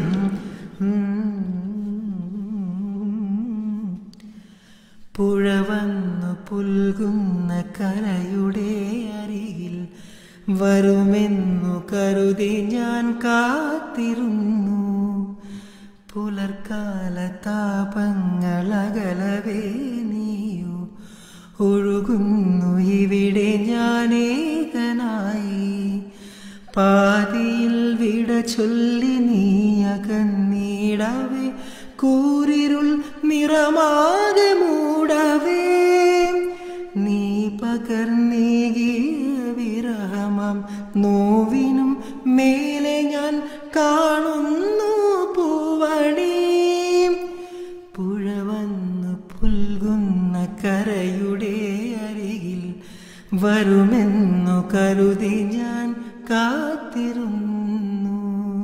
പുഴ വന്നു പുൽകുന്ന കരയുടെ അരികിൽ വരുമെന്നു കരുതി ഞാൻ കാത്തിരുന്നു പുലർക്കാല താപങ്ങളകലവേ നീയോ ഒഴുകുന്നു ഇവിടെ ഞാനേകനായി പാതിയിൽ വിട ചൊല്ലി നീ അകന്നീടവേ കൂരിരുൾ നിറമാകെ മൂടവേ നീ പകർന്നേകിയ വിരഹമം നോവിനും മേലെ ഞാൻ കാണുന്നു പൂവണി പുഴ വന്നു പുൽകുന്ന കരയുടെ അരികിൽ വരുമെന്നു കരുതി ഞാൻ കാത്തിരുന്നു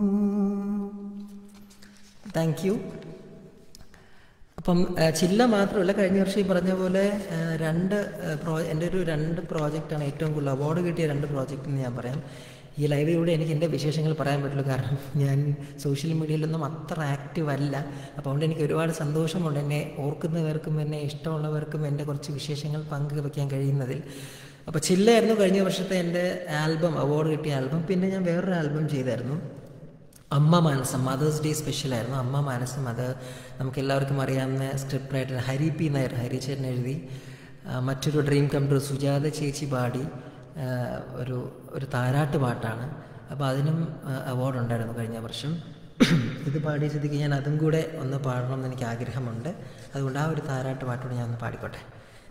താങ്ക് യു അപ്പം ആ, ചില്ല മാത്രമല്ല കഴിഞ്ഞ വർഷം ഈ പറഞ്ഞ പോലെ ആ, രണ്ട് ആ, പ്രോ എൻ്റെ ഒരു രണ്ട് പ്രോജക്റ്റാണ് ഏറ്റവും കൂടുതൽ അവാർഡ് കിട്ടിയ രണ്ട് പ്രോജക്റ്റ് എന്ന് ഞാൻ പറയാം ഈ ലൈവിലൂടെ എനിക്ക് എൻ്റെ വിശേഷങ്ങൾ പറയാൻ പറ്റുള്ളൂ കാരണം ഞാൻ സോഷ്യൽ മീഡിയയിലൊന്നും അത്ര ആക്റ്റീവ് അല്ല അപ്പോൾ അതുകൊണ്ട് എനിക്ക് ഒരുപാട് സന്തോഷമുണ്ട് എന്നെ ഓർക്കുന്നവർക്കും എന്നെ ഇഷ്ടമുള്ളവർക്കും എൻ്റെ കുറച്ച് വിശേഷങ്ങൾ പങ്കുവയ്ക്കാൻ കഴിയുന്നതിൽ അപ്പോൾ ചില്ലായിരുന്നു കഴിഞ്ഞ വർഷത്തെ എൻ്റെ ആൽബം അവാർഡ് കിട്ടിയ ആൽബം പിന്നെ ഞാൻ വേറൊരു ആൽബം ചെയ്തായിരുന്നു അമ്മ മാനസം മദേഴ്സ് ഡേ സ്പെഷ്യലായിരുന്നു അമ്മ മാനസം അത് നമുക്ക് എല്ലാവർക്കും അറിയാവുന്ന script writer Hari P Nair ഹരിചേട്ടൻ എഴുതി ആ, മറ്റൊരു ഡ്രീം കം ട്രൂ സുജാത ചേച്ചി പാടി ആ, ഒരു ഒരു താരാട്ട് പാട്ടാണ് അപ്പോൾ അതിനും അവാർഡ് ഉണ്ടായിരുന്നു കഴിഞ്ഞ വർഷം ഇത് പാടിയ സ്ഥിതിക്ക് ഞാൻ അതും കൂടെ ഒന്ന് പാടണം എന്ന് എനിക്ക് ആഗ്രഹമുണ്ട് അതുകൊണ്ട് ആ ഒരു താരാട്ട് പാട്ടോട് ഞാൻ ഒന്ന് പാടിക്കോട്ടെ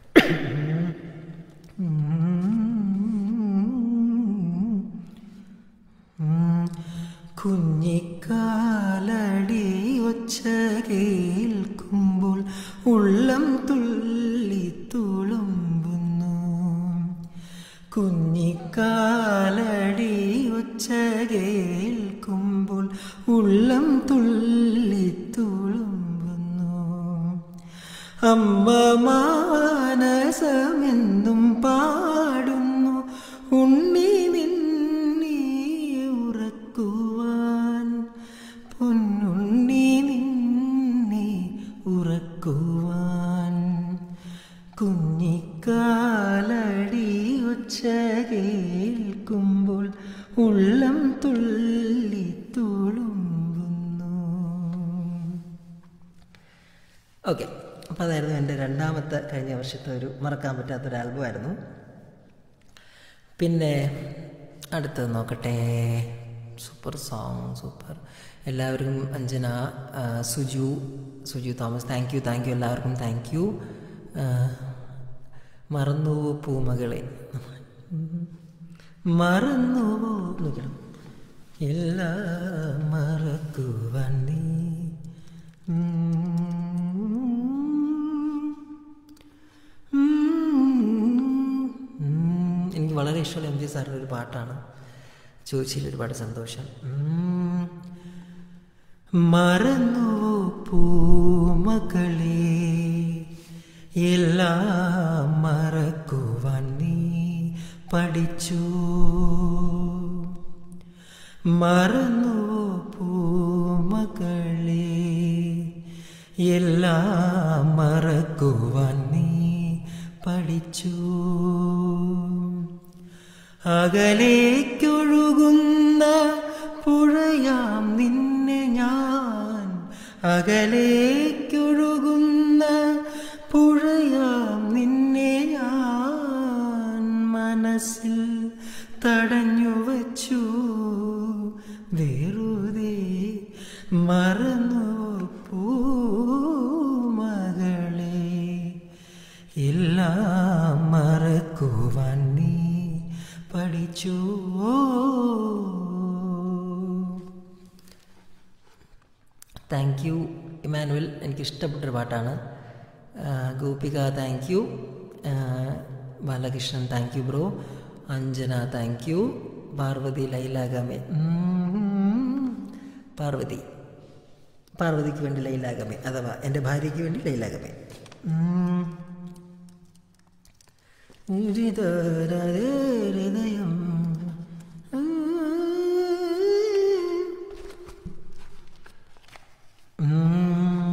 കുഞ്ഞിക്കാലടി ഒച്ച കേൾക്കുമ്പോൾ ഉള്ളം തുള്ളി തുളുമ്പുന്നു കുഞ്ഞിക്കാലടി ഒച്ച കേൾക്കുമ്പോൾ ഉള്ളം തുള്ളി തുളുമ്പുന്നു അമ്മ മാനസമെന്നും പാടുന്നു ഉണ്ണി നിന്നെ ഉറക്കുവാൻ പൊന്നുണ്ണി നിന്നെ ഉറക്കുവാൻ കുഞ്ഞിക്കാലടി ഒച്ച കേൾക്കുമ്പോൾ ഉള്ളം തുള്ളി തുളുമ്പുന്നു ഓക്കെ അപ്പോൾ അതായിരുന്നു എൻ്റെ രണ്ടാമത്തെ കഴിഞ്ഞ വർഷത്തെ ഒരു മറക്കാൻ പറ്റാത്തൊരു ആൽബമായിരുന്നു പിന്നെ അടുത്തത് നോക്കട്ടെ സൂപ്പർ സോങ് സൂപ്പർ എല്ലാവർക്കും അഞ്ജന ആ, Suju Suju Thomas thank you thank you എല്ലാവർക്കും താങ്ക് യു മറന്നുവോ പൂമകളെ മറന്നുവോ നോക്കണം എല്ലാം മറക്കുവാൻ നീ ഉം. എനിക്ക് വളരെ ഇഷ്ടമുള്ള എം ജി സാറിൻ്റെ ഒരു പാട്ടാണ് ചോദിച്ചതിൽ ഒരുപാട് സന്തോഷം ഉം. മറന്നുവോ പൂമകളെ എല്ലാം മറക്കുവാൻ നീ പഠിച്ചു മറന്നുവോ പൂമകളെ എല്ലാം മറക്കുവാൻ നീ പഠിച്ചു അകലേക്കൊഴുകുന്ന പുഴയാം നിന്നെ ഞാൻ അകലേക്കൊഴുകുന്ന പുഴയാം നിന്നെ ഞാൻ മനസ്സിൽ തടഞ്ഞു വച്ചു വെറുതെ മറന്നു പൂമകളെ എല്ലാം മറക്കുവാൻ നീ പഠിച്ചു താങ്ക് യു ഇമാനുവൽ എനിക്ക് ഇഷ്ടപ്പെട്ടൊരു പാട്ടാണ് ആ, ഗോപിക താങ്ക് യു ആ, Balakrishnan thank you bro Anjana thank you Parvathy ലൈലാഗമേ ഉം. പാർവതി പാർവതിക്ക് വേണ്ടി ലൈലാഗമേ അഥവാ എൻ്റെ ഭാര്യയ്ക്ക് വേണ്ടി ലൈലാഗമേ ഉം. ഹൃദയം ഉം.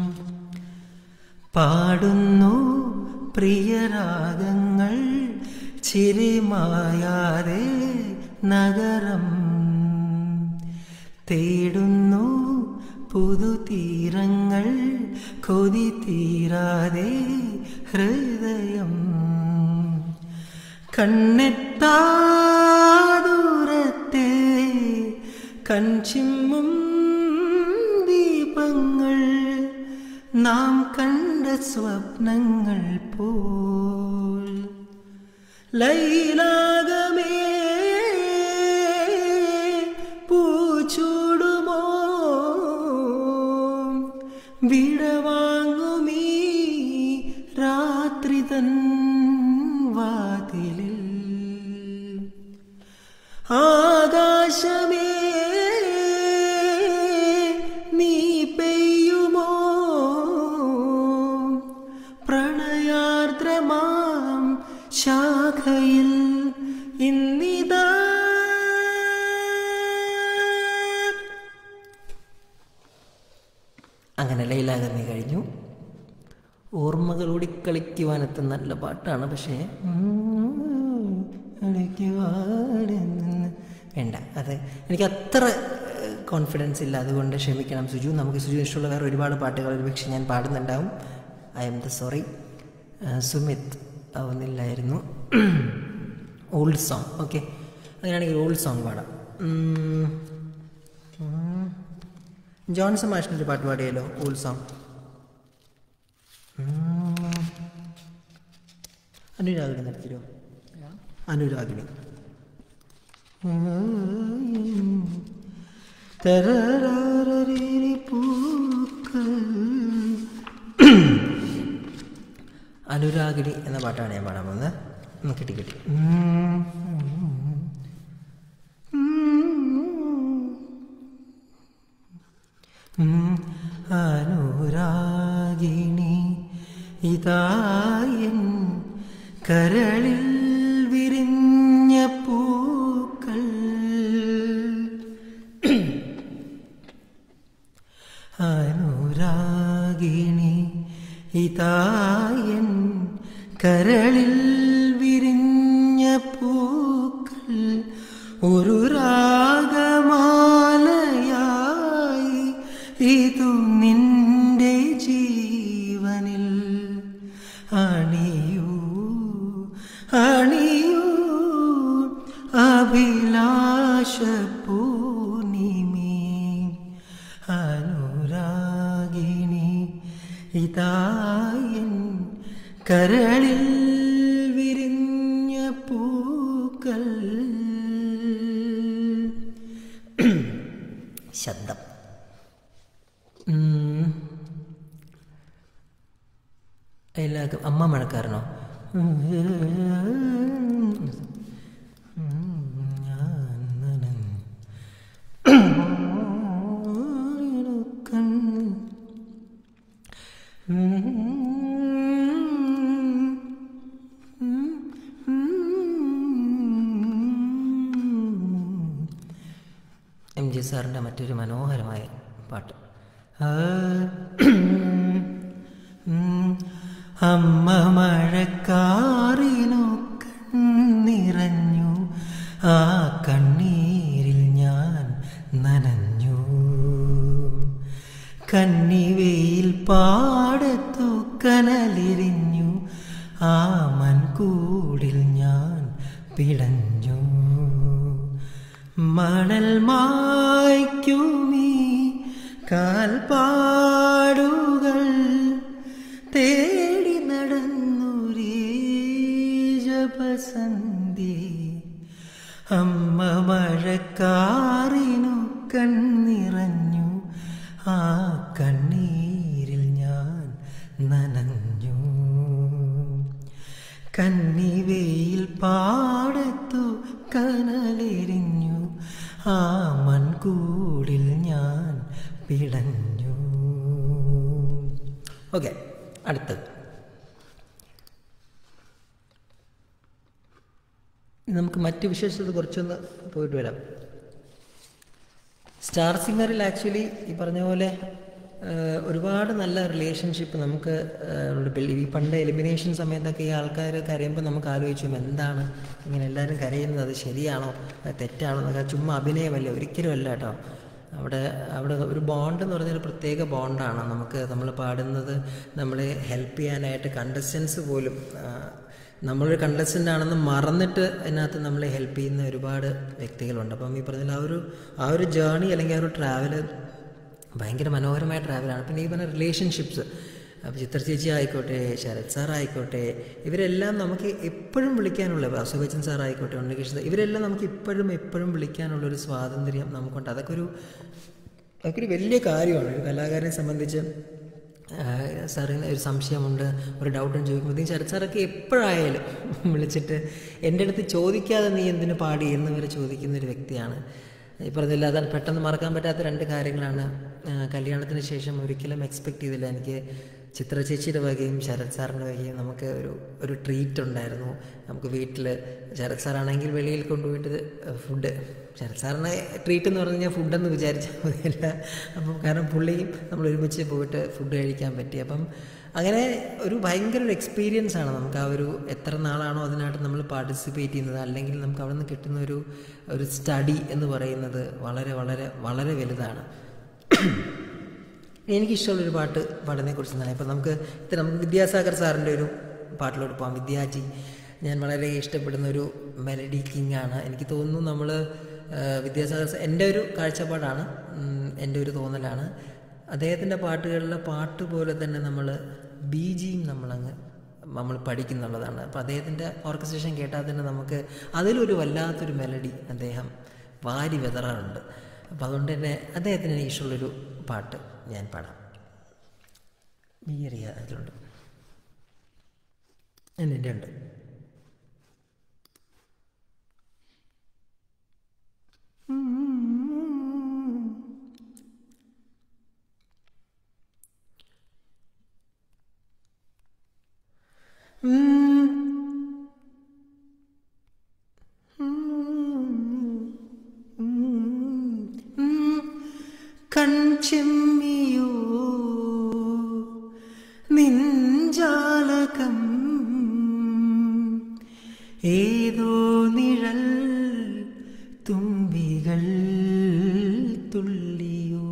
പാടുന്നു പ്രിയരാഗങ്ങൾ ചിരിമായാതെ നഗരം തേടുന്നു പുതുതീരങ്ങൾ കൊതി തീരാതെ ഹൃദയം കണ്ണെത്താ ദൂരത്തെ കൺചിമ്മും ദീപങ്ങൾ നാം കണ്ട സ്വപ്നങ്ങൾ പോൽ ലൈലാകമേ പൂച്ചൂടുമോ വിടവാങ്ങുമീ രാത്രി തൻ വാതിലിൽ ആകാശമേ നീ പെയ്യുമോ പ്രണയാർദ്രമാം ശാഖയിൽ ഇന്നിതാ അങ്ങനെ ലൈലാഗമി കഴിഞ്ഞു ഓർമ്മകളോടി കളിക്കുവാനെത്ത നല്ല പാട്ടാണ് പക്ഷേ ഉം, കളിക്കുവാനെന്ന് വേണ്ട അത് എനിക്ക് അത്ര കോൺഫിഡൻസ് ഇല്ല അതുകൊണ്ട് ക്ഷമിക്കണം സുജു നമുക്ക് സുജു ഇഷ്ടമുള്ള വേറെ ഒരുപാട് പാട്ടുകൾ ഒരുപക്ഷെ ഞാൻ പാടുന്നുണ്ടാവും I am the sorry Sumith ആവുന്നില്ലായിരുന്നു ഓൾഡ് സോങ് ഓക്കെ അങ്ങനെയാണെങ്കിൽ ഓൾഡ് സോങ് പാടാം ഉം, ഉം. ജോൺസൺ മാഷിൻ്റെ ഒരു പാട്ട് പാടിയല്ലോ ഓൾഡ് സോങ് അനുരാഗിണി നടത്തിരോ അനുരാഗിണി തരരാരരീരി പൂക്കൾ അനുരാഗിണി എന്ന പാട്ടാണ് ഞാൻ പാടാൻ പോകുന്നത് ഉം, കിട്ടി കിട്ടി ഉം. ഉം. അനുരാഗിണി ഇതായൻ കരളിൽ വിരിഞ്ഞ പൂക്കൾ അനുരാഗിണി ഇതായൻ കരളിൽ വിരിഞ്ഞ പൂക്കൾ ഒരു രാഗമാലയായി ഇതു നിന്റെ ജീവനിൽ അണിയൂ അണിയൂ അഭിലാഷ പൂർണിമേ അനുരാഗിണി ഇതായൻ കരളിൽ വിരിഞ്ഞ പൂക്കൾ ശബ്ദം ഉം. എല്ലാവർക്കും അമ്മ മഴക്കാരനോ ഞാൻ നനഞ്ഞു. എസ് സാറിൻ്റെ മറ്റൊരു മനോഹരമായ പാട്ട് ആ, ഉം, അമ്മ മഴക്കാറിനു കണ്ണിറഞ്ഞു ആ കണ്ണീരിൽ ഞാൻ നനഞ്ഞു കന്നിവെയിൽ പാടത്തു കനലിരിഞ്ഞു ആ മൺകൂടിൽ ഞാൻ പിടഞ്ഞു മണൽ മായ്ക്കുമീ കാൽപ്പാടുകൾ തേടി നടന്നു ജപസന്ധി അമ്മ മഴക്കാറിനു കണ്ണിറഞ്ഞു ആ കണ്ണീരിൽ ഞാൻ നനഞ്ഞു കന്നിവെയിൽ പാടത്തു കനലെരിഞ്ഞു ആ മൺകൂടിൽ ഞാൻ പിടഞ്ഞു ഓക്കെ അടുത്തത് ഇനി നമുക്ക് മറ്റ് വിശേഷത്തിൽ കുറച്ചൊന്ന് പോയിട്ട് വരാം സ്റ്റാർ സിംഗറിൽ ആക്ച്വലി ഈ പറഞ്ഞ പോലെ ആ, ഒരുപാട് നല്ല റിലേഷൻഷിപ്പ് നമുക്ക് ആ, ഉണ്ട്. ഇപ്പം ഈ പണ്ട് എലിമിനേഷൻ സമയത്തൊക്കെ ഈ ആൾക്കാർ കരയുമ്പോൾ നമുക്ക് ആലോചിച്ചു എന്താണ് ഇങ്ങനെ എല്ലാവരും കരയുന്നത് അത് ശരിയാണോ അത് തെറ്റാണോ എന്നൊക്കെ ചുമ്മാ അഭിനയമല്ലേ ഒരിക്കലും അല്ല കേട്ടോ അവിടെ അവിടെ ഒരു ബോണ്ട് എന്ന് പറഞ്ഞാൽ ഒരു പ്രത്യേക ബോണ്ടാണ് നമുക്ക് നമ്മൾ പാടുന്നത് നമ്മളെ ഹെൽപ്പ് ചെയ്യാനായിട്ട് കണ്ടസ്റ്റൻസ് പോലും ആ, നമ്മളൊരു കണ്ടസ്റ്റൻ്റ് ആണെന്ന് മറന്നിട്ട് അതിനകത്ത് നമ്മളെ ഹെൽപ്പ് ചെയ്യുന്ന ഒരുപാട് വ്യക്തികളുണ്ട് അപ്പം ഈ പറഞ്ഞ ആ ഒരു ആ ഒരു ജേണി അല്ലെങ്കിൽ ആ ഒരു ട്രാവല് ഭയങ്കര മനോഹരമായ ട്രാവലാണ് പിന്നെ ഈ പറഞ്ഞ റിലേഷൻഷിപ്സ് അപ്പോൾ ചിത്ര ചേച്ചി ആയിക്കോട്ടെ ശരത് സാർ ആയിക്കോട്ടെ ഇവരെല്ലാം നമുക്ക് എപ്പോഴും വിളിക്കാനുള്ള വാസുബച്ചൻ സാർ ആയിക്കോട്ടെ ഉണ്ണികൃഷ്ണൻ സാർ ഇവരെല്ലാം നമുക്ക് ഇപ്പോഴും എപ്പോഴും വിളിക്കാനുള്ള ഒരു സ്വാതന്ത്ര്യം നമുക്കുണ്ട് അതൊക്കെ ഒരു അതൊക്കെ ഒരു വലിയ കാര്യമാണ് ഒരു കലാകാരനെ സംബന്ധിച്ച് സാറിന് ഒരു സംശയമുണ്ട് ഒരു ഡൗട്ടും ചോദിക്കുമ്പോഴത്തേക്കും ശരത് സാറൊക്കെ എപ്പോഴായാലും വിളിച്ചിട്ട് എൻ്റെ അടുത്ത് ചോദിക്കാതെ നീ എന്തിനു പാടി എന്ന് വരെ ചോദിക്കുന്ന ഒരു വ്യക്തിയാണ് ഈ പറഞ്ഞില്ല അത് പെട്ടെന്ന് മറക്കാൻ പറ്റാത്ത രണ്ട് കാര്യങ്ങളാണ് ആ, കല്യാണത്തിന് ശേഷം ഒരിക്കലും എക്സ്പെക്റ്റ് ചെയ്തില്ല എനിക്ക് ചിത്ര ചേച്ചിയുടെ വകയും ശരത് സാറിൻ്റെ വകയും നമുക്ക് ഒരു ഒരു ട്രീറ്റ് ഉണ്ടായിരുന്നു നമുക്ക് വീട്ടിൽ ശരത് സാറാണെങ്കിൽ വെളിയിൽ കൊണ്ടുപോയിട്ട് ഫുഡ് ശരത് സാറിനെ ട്രീറ്റ് എന്ന് പറഞ്ഞു കഴിഞ്ഞാൽ ഫുഡെന്ന് വിചാരിച്ചാൽ മതിയല്ല അപ്പം കാരണം പുള്ളിയും നമ്മൾ ഒരുമിച്ച് പോയിട്ട് ഫുഡ് കഴിക്കാൻ പറ്റി അപ്പം അങ്ങനെ ഒരു ഭയങ്കര ഒരു എക്സ്പീരിയൻസ് ആണ് നമുക്ക് ആ ഒരു എത്ര നാളാണോ അതിനായിട്ട് നമ്മൾ പാർട്ടിസിപ്പേറ്റ് ചെയ്യുന്നത് അല്ലെങ്കിൽ നമുക്ക് അവിടെ നിന്ന് കിട്ടുന്ന ഒരു ഒരു സ്റ്റഡി എന്ന് പറയുന്നത് വളരെ വളരെ വളരെ വലുതാണ് എനിക്കിഷ്ടമുള്ളൊരു പാട്ട് പാടിനെ കുറിച്ച് തന്നെ ഇപ്പം നമുക്ക് ഇത് നമുക്ക് വിദ്യാസാഗർ സാറിൻ്റെ ഒരു പാട്ടിലോട്ട് പോകാം വിദ്യാജി ഞാൻ വളരെ ഇഷ്ടപ്പെടുന്ന ഒരു മെലഡി കിങ് ആണ് എനിക്ക് തോന്നുന്നു നമ്മൾ വിദ്യാസാഗർ സാർ എൻ്റെ ഒരു കാഴ്ചപ്പാടാണ് ഉം, എൻ്റെ ഒരു തോന്നലാണ് അദ്ദേഹത്തിൻ്റെ പാട്ടുകളിലെ പാട്ട് പോലെ തന്നെ നമ്മൾ ബി ജിയും നമ്മളങ്ങ് നമ്മൾ പഠിക്കുന്നുള്ളതാണ് അപ്പോൾ അദ്ദേഹത്തിൻ്റെ ഓർക്കസ്ട്രേഷൻ കേട്ടാൽ തന്നെ നമുക്ക് അതിലൊരു വല്ലാത്തൊരു മെലഡി അദ്ദേഹം വാരി വിതറാറുണ്ട് അപ്പോൾ അതുകൊണ്ട് തന്നെ അദ്ദേഹത്തിന് എനിക്ക് ഇഷ്ടമുള്ളൊരു പാട്ട് ഞാൻ പാടാം ബിയറിയ അതിലുണ്ട് എൻ്റെ ഉണ്ട് കൺചെമ്മിയോ നിഞ്ചാലകം ഏതോ നിഴൽ തുമ്പികൾ തുള്ളിയോ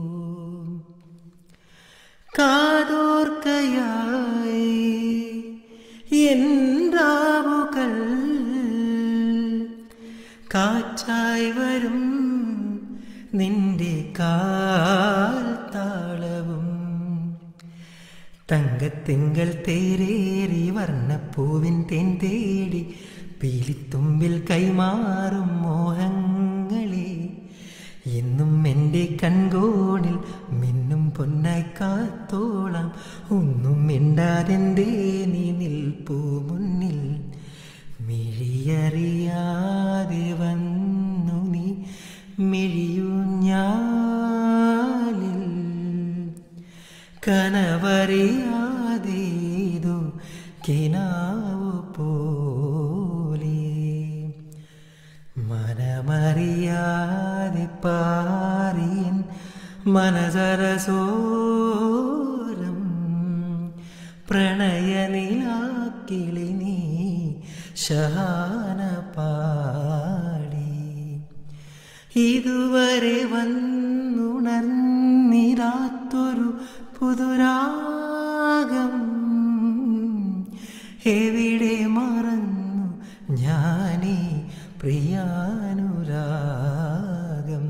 കാതോർക്കയായി എന്റാവുകൾ കാറ്റായി വരും നിന്റെ കാൽ താളവും തങ്കത്തിങ്കൾ തേരേറി വർണ്ണപ്പൂവിൻ തേൻ തേടി പീലിത്തുമ്പിൽ കൈമാറും മോഹങ്ങളെ എന്നും എൻ്റെ കൺകോണിൽ മിന്നും പൊന്നായി കാത്തോളാം ഒന്നും മിണ്ടാതെന്തേ നീ നിൽപ്പൂ മുന്നിൽ മിഴിയറിയാതെ വന്നു നീ മിഴിയുഞ്ഞാലിൽ കനവറിയാതേതോ കിനാവു പോലെ മനമറിയാതെ പാറി മനസരസോരം പ്രണയനിലാക്കിളി നീ ശഹാന പാടി ഇതുവരെ വന്നുണർന്നിരാത്തൊരു പുതുരാഗം എവിടെ മറന്നു ഞാനീ പ്രിയാനുരാഗം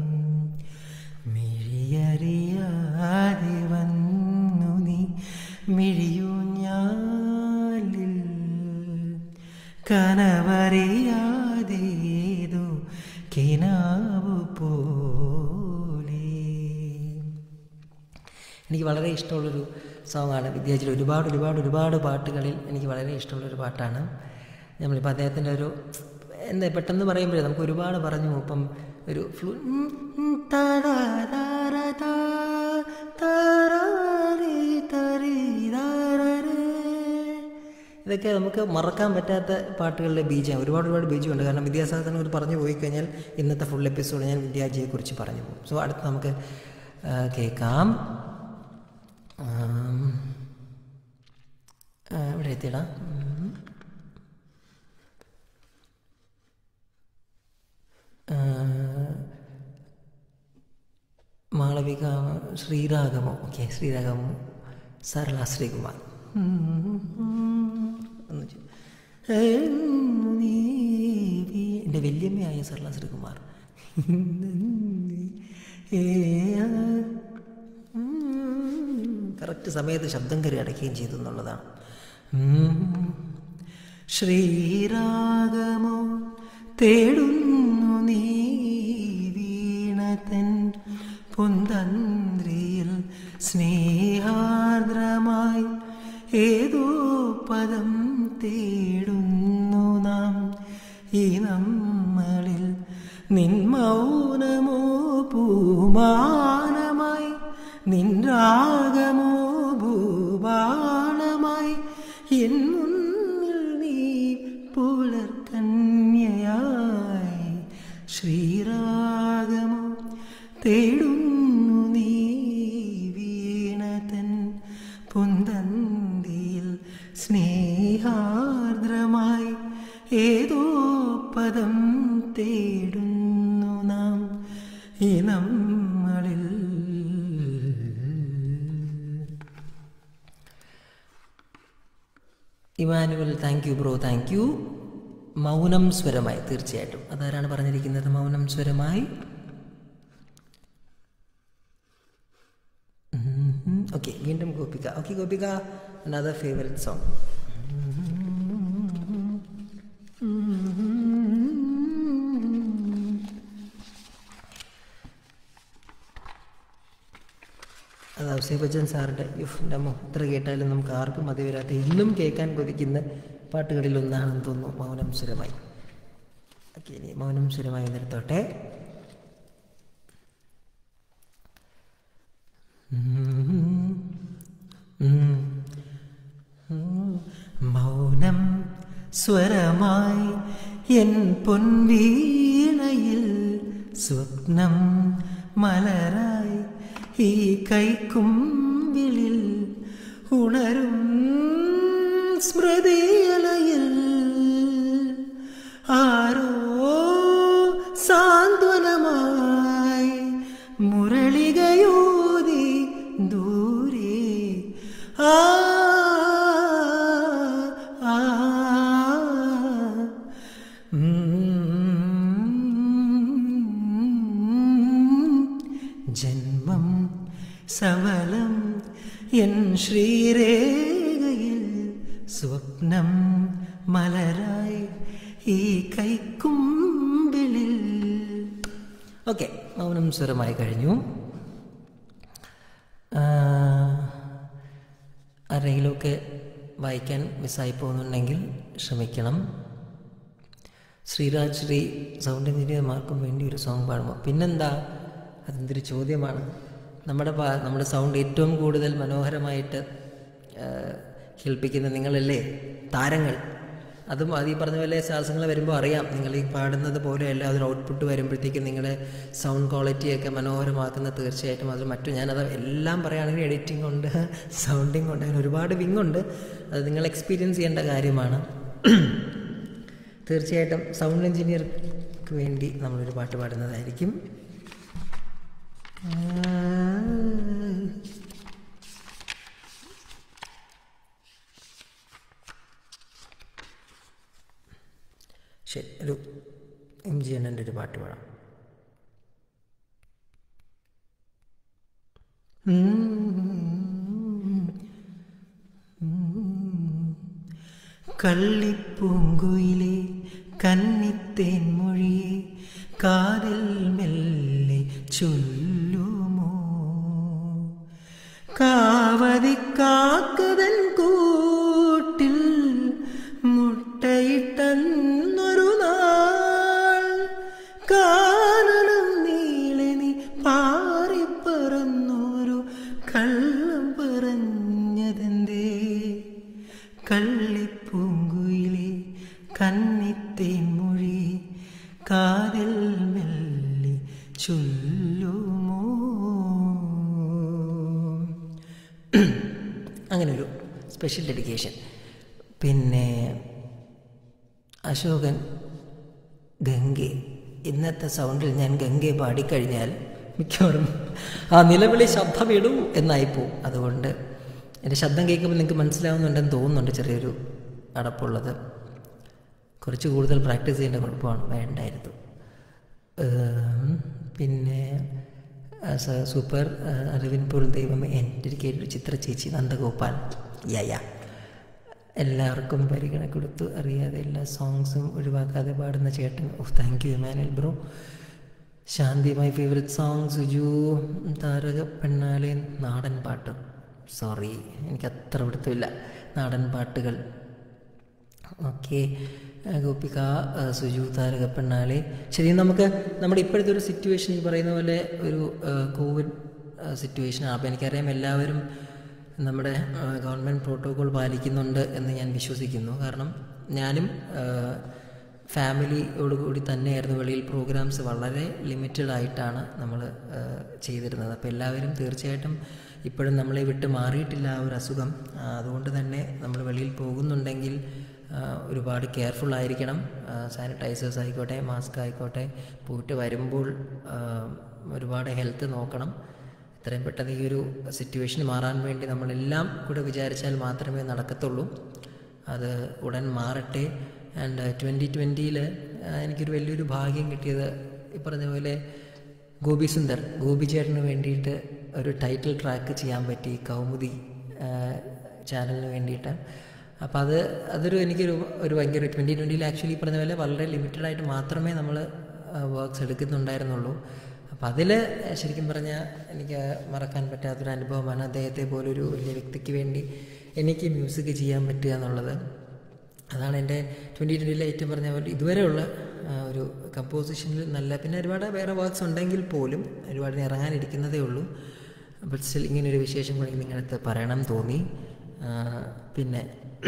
മിഴിയറിയാതെ വന്നു നീ മിഴിയൂഞ്ഞാലിൽ കനവറിയാതേതു കിനാവ് പോലെ എനിക്ക് വളരെ ഇഷ്ടമുള്ളൊരു സോങ്ങാണ് വിദ്യാജിയിൽ ഒരുപാട് ഒരുപാട് ഒരുപാട് പാട്ടുകളിൽ എനിക്ക് വളരെ ഇഷ്ടമുള്ളൊരു പാട്ടാണ് നമ്മളിപ്പോൾ അദ്ദേഹത്തിൻ്റെ ഒരു എന്താ പെട്ടെന്ന് പറയുമ്പോഴേ നമുക്ക് ഒരുപാട് പറഞ്ഞു പോകും. ഇപ്പം ഒരു ഫ്ലൂ ഉം, ഉം, താരാ, താരാ, താ, താരാരേ, തരീ, താരരേ. ഇതൊക്കെ നമുക്ക് മറക്കാൻ പറ്റാത്ത പാട്ടുകളിലെ ബീജം ഒരുപാട് ഒരുപാട് ബീജമുണ്ട് കാരണം വിദ്യാസാഗറിനോട് പറഞ്ഞു പോയി കഴിഞ്ഞാൽ ഇന്നത്തെ ഫുൾ എപ്പിസോഡ് ഞാൻ വിദ്യാജിയെക്കുറിച്ച് പറഞ്ഞു പോകും സോ അടുത്ത് നമുക്ക് ആ, കേൾക്കാം ആം, ആ, ഇവിടെ എത്തിയിടാം ഉം. ആ, മാളവിക ശ്രീരാഗമോ ഓക്കെ ശ്രീരാഗമോ സരള ശ്രീകുമാർ ഒന്ന് ചെ- എൻ്റെ വല്യമ്മയായ സരള ശ്രീകുമാർ കറക്റ്റ് സമയത്ത് ശബ്ദം കയറി അടയ്ക്കുകയും ചെയ്തു എന്നുള്ളതാണ് ഉം. ശ്രീരാഗമോ തേടുന്നു നീ വീണതൻ പുന്തന്ത്രിയിൽ സ്നേഹാർദ്രമായി ഏതോ പദം തേടുന്നു നാം ഈ നമ്മളിൽ നിൻ മൗനമോ പൂമാനമായി നിൻ രാഗമോ ഭൂപാണമായി എൻ മുന്നിൽ നീ പുലർക്കന്യയായി ശ്രീരാഗമോ തേടുന്നു നീ വീണതൻ പുന്തന്തിയിൽ സ്നേഹാർദ്രമായി ഏതോ പദം തേടുന്നു നാം ഈ നമ്മളിൽ Emmanuel thank you bro thank you മൗനം സ്വരമായി തീർച്ചയായിട്ടും അതാരാണ് പറഞ്ഞിരിക്കുന്നത് മൗനം സ്വരമായി ഓക്കെ വീണ്ടും Gopika okay Gopika another favourite song അത് ഔസേ ബച്ചൻ സാറിൻ്റെ യുഫ് എൻ്റെ അമ്മ എത്ര കേട്ടാലും നമുക്ക് ആർക്കും മതി വരാത്ത ഇന്നും കേൾക്കാൻ കൊതിക്കുന്ന പാട്ടുകളിൽ ഒന്നാണെന്ന് തോന്നുന്നു മൗനം സുരമായി ഓക്കെ ഇനി മൗനം സുരമായി നിർത്തോട്ടെ മൗനം സ്വരമായി എൻ പൊൻവീണയിൽ സ്വപ്നം മലരായി ഈ കൈക്കുമ്പിളിൽ ഉണരും സ്മൃതിയലയിൽ ആരോ സാന്ത്വനമായി മുരളികയോതി ദൂരെ ആ ആ, ഉം. ജന്മം സഫലം എൻ ശ്രീരേഖയിൽ സ്വപ്നം മലരായി ഈ കൈക്കുമ്പിളിൽ ഓക്കെ മൗനം സ്വരമായി കഴിഞ്ഞു ആ, ആരെങ്കിലുമൊക്കെ വായിക്കാൻ മിസ്സായി പോകുന്നുണ്ടെങ്കിൽ ക്ഷമിക്കണം ശ്രീരാജ് ശ്രീ സൗണ്ട് എഞ്ചിനീയർമാർക്കും വേണ്ടി ഒരു സോങ് പാടുമോ പിന്നെന്താ അതെന്തൊരു ചോദ്യമാണ് നമ്മുടെ പാ- നമ്മുടെ സൗണ്ട് ഏറ്റവും കൂടുതൽ മനോഹരമായിട്ട് ആ, കേൾപ്പിക്കുന്ന നിങ്ങളല്ലേ താരങ്ങൾ അതും അത് ഈ പറഞ്ഞ പോലെ സാഹസങ്ങൾ വരുമ്പോൾ അറിയാം നിങ്ങൾ ഈ പാടുന്നത് പോലെയല്ല അതൊരു ഔട്ട്പുട്ട് വരുമ്പോഴത്തേക്കും നിങ്ങളുടെ സൗണ്ട് ക്വാളിറ്റിയൊക്കെ മനോഹരമാക്കുന്നത് തീർച്ചയായിട്ടും അത് മറ്റു ഞാനത് എല്ലാം പറയുകയാണെങ്കിൽ എഡിറ്റിംഗ് ഉണ്ട് സൗണ്ടിങ് ഉണ്ട് അങ്ങനെ ഒരുപാട് വിങ് ഉണ്ട് അത് നിങ്ങൾ എക്സ്പീരിയൻസ് ചെയ്യേണ്ട കാര്യമാണ് തീർച്ചയായിട്ടും സൗണ്ട് എഞ്ചിനീയർക്ക് വേണ്ടി നമ്മളൊരു പാട്ട് പാടുന്നതായിരിക്കും ശരി ഒരു എം ജി അണ്ണൻ്റെ ഒരു പാട്ട് പാടാം കള്ളിപ്പൂങ്കുയിലെ കന്നിത്തേൻ മൊഴിയെ കാതിൽ മെല്ലെ ചൊല്ലുമോ കാവതി കാക്കതൻ കൂട്ടിൽ മുട്ടയിട്ടന്നൊരു നാൾ കാനനം നീളെ നീ പാറിപ്പറന്നൊരു കള്ളം പറഞ്ഞതെന്തേ കള്ളിപ്പൂങ്കുയിലെ കന്നിത്തേൻ മൊഴി കാതിൽ മെല്ലി ചൊല്ലുമോ അങ്ങനെ ഒരു സ്പെഷ്യൽ ഡെഡിക്കേഷൻ പിന്നെ അശോകൻ ഗംഗെ ഇന്നത്തെ സൗണ്ടിൽ ഞാൻ ഗംഗയെ പാടിക്കഴിഞ്ഞാൽ മിക്കവാറും ആ നിലവിളി ശബ്ദം ഇടൂ എന്നായിപ്പോവും അതുകൊണ്ട് എൻ്റെ ശബ്ദം കേൾക്കുമ്പോൾ നിങ്ങൾക്ക് മനസ്സിലാവുന്നുണ്ടെന്ന് തോന്നുന്നുണ്ട് ചെറിയൊരു അടപ്പുള്ളത് കുറച്ച് കൂടുതൽ പ്രാക്ടീസ് ചെയ്യേണ്ട കുഴപ്പമാണ് വേണ്ടായിരുന്നു ഏം, പിന്നെ ആ, സ- സൂപ്പർ ആ, അറിവിൻ പോൽ ദൈവമേ എൻ്റെ ഒരു കേട്ടു ചിത്ര ചേച്ചി നന്ദഗോപാൽ യയ എല്ലാവർക്കും പരിഗണന കൊടുത്തു അറിയാതെ എല്ലാ സോങ്സും ഒഴിവാക്കാതെ പാടുന്ന ചേട്ടൻ ഓ thank you Emmanuel bro Shanthi my favourite song Suju താരക പെണ്ണാലെ നാടൻ പാട്ട് സോറി എനിക്ക് അത്ര പിടുത്തമില്ല നാടൻ പാട്ടുകൾ ഓക്കെ ഗോപിക ആ, സുജു താരക പെണ്ണാളെ ശരി നമുക്ക് നമ്മുടെ ഇപ്പോഴത്തെ ഒരു സിറ്റുവേഷൻ ഈ പറയുന്ന പോലെ ഒരു കോവിഡ് സിറ്റുവേഷനാണ് അപ്പോൾ എനിക്കറിയാം എല്ലാവരും നമ്മുടെ ഗവൺമെൻറ് പ്രോട്ടോകോൾ പാലിക്കുന്നുണ്ട് എന്ന് ഞാൻ വിശ്വസിക്കുന്നു കാരണം ഞാനും ഫാമിലിയോട് കൂടി തന്നെയായിരുന്നു വെളിയിൽ പ്രോഗ്രാംസ് വളരെ ലിമിറ്റഡ് ആയിട്ടാണ് നമ്മൾ ചെയ്തിരുന്നത് അപ്പോൾ എല്ലാവരും തീർച്ചയായിട്ടും ഇപ്പോഴും നമ്മളെ വിട്ട് മാറിയിട്ടില്ല ആ ഒരു അസുഖം ആ, അതുകൊണ്ട് തന്നെ നമ്മൾ വെളിയിൽ പോകുന്നുണ്ടെങ്കിൽ ആ, ഒരുപാട് കെയർഫുൾ ആയിരിക്കണം സാനിറ്റൈസേഴ്സ് ആയിക്കോട്ടെ മാസ്ക് ആയിക്കോട്ടെ പോയിട്ട് വരുമ്പോൾ ആ, ഒരുപാട് ഹെൽത്ത് നോക്കണം എത്രയും പെട്ടെന്ന് ഈ ഒരു സിറ്റുവേഷൻ മാറാൻ വേണ്ടി നമ്മളെല്ലാം കൂടെ വിചാരിച്ചാൽ മാത്രമേ നടക്കത്തുള്ളൂ അത് ഉടൻ മാറട്ടെ ആൻഡ് ട്വൻറ്റി ട്വൻറ്റിയിൽ എനിക്കൊരു വലിയൊരു ഭാഗ്യം കിട്ടിയത് ഈ പറഞ്ഞ പോലെ ഗോപി സുന്ദർ ഗോപി ചേട്ടന് വേണ്ടിയിട്ട് ഒരു ടൈറ്റിൽ ട്രാക്ക് ചെയ്യാൻ പറ്റി കൗമുദി ചാനലിന് വേണ്ടിയിട്ട് അപ്പോൾ അത് അതൊരു എനിക്കൊരു ഒരു ഭയങ്കര ട്വൻറ്റി ട്വൻറ്റിയിൽ ആക്ച്വലി പറഞ്ഞ പോലെ വളരെ ലിമിറ്റഡ് ആയിട്ട് മാത്രമേ നമ്മൾ വർക്ക്സ് എടുക്കുന്നുണ്ടായിരുന്നുള്ളൂ അപ്പോൾ അതിൽ ശരിക്കും പറഞ്ഞാൽ എനിക്ക് മറക്കാൻ പറ്റാത്തൊരു അനുഭവമാണ് അദ്ദേഹത്തെ പോലൊരു വലിയ വ്യക്തിക്ക് വേണ്ടി എനിക്ക് മ്യൂസിക് ചെയ്യാൻ പറ്റുക എന്നുള്ളത് അതാണ് എൻ്റെ ട്വൻറ്റി ട്വൻറ്റിയിലെ ഏറ്റവും പറഞ്ഞ പോലെ ഇതുവരെയുള്ള ആ, ഒരു കമ്പോസിഷനിൽ നല്ല പിന്നെ ഒരുപാട് വേറെ വർക്ക്സ് ഉണ്ടെങ്കിൽ പോലും ഒരുപാട് ഇറങ്ങാനിരിക്കുന്നതേ ഉള്ളൂ ബട്ട് സ്റ്റിൽ ഇങ്ങനൊരു വിശേഷം കൂടി നിങ്ങളുടെ അടുത്ത് പറയണം തോന്നി ആ, പിന്നെ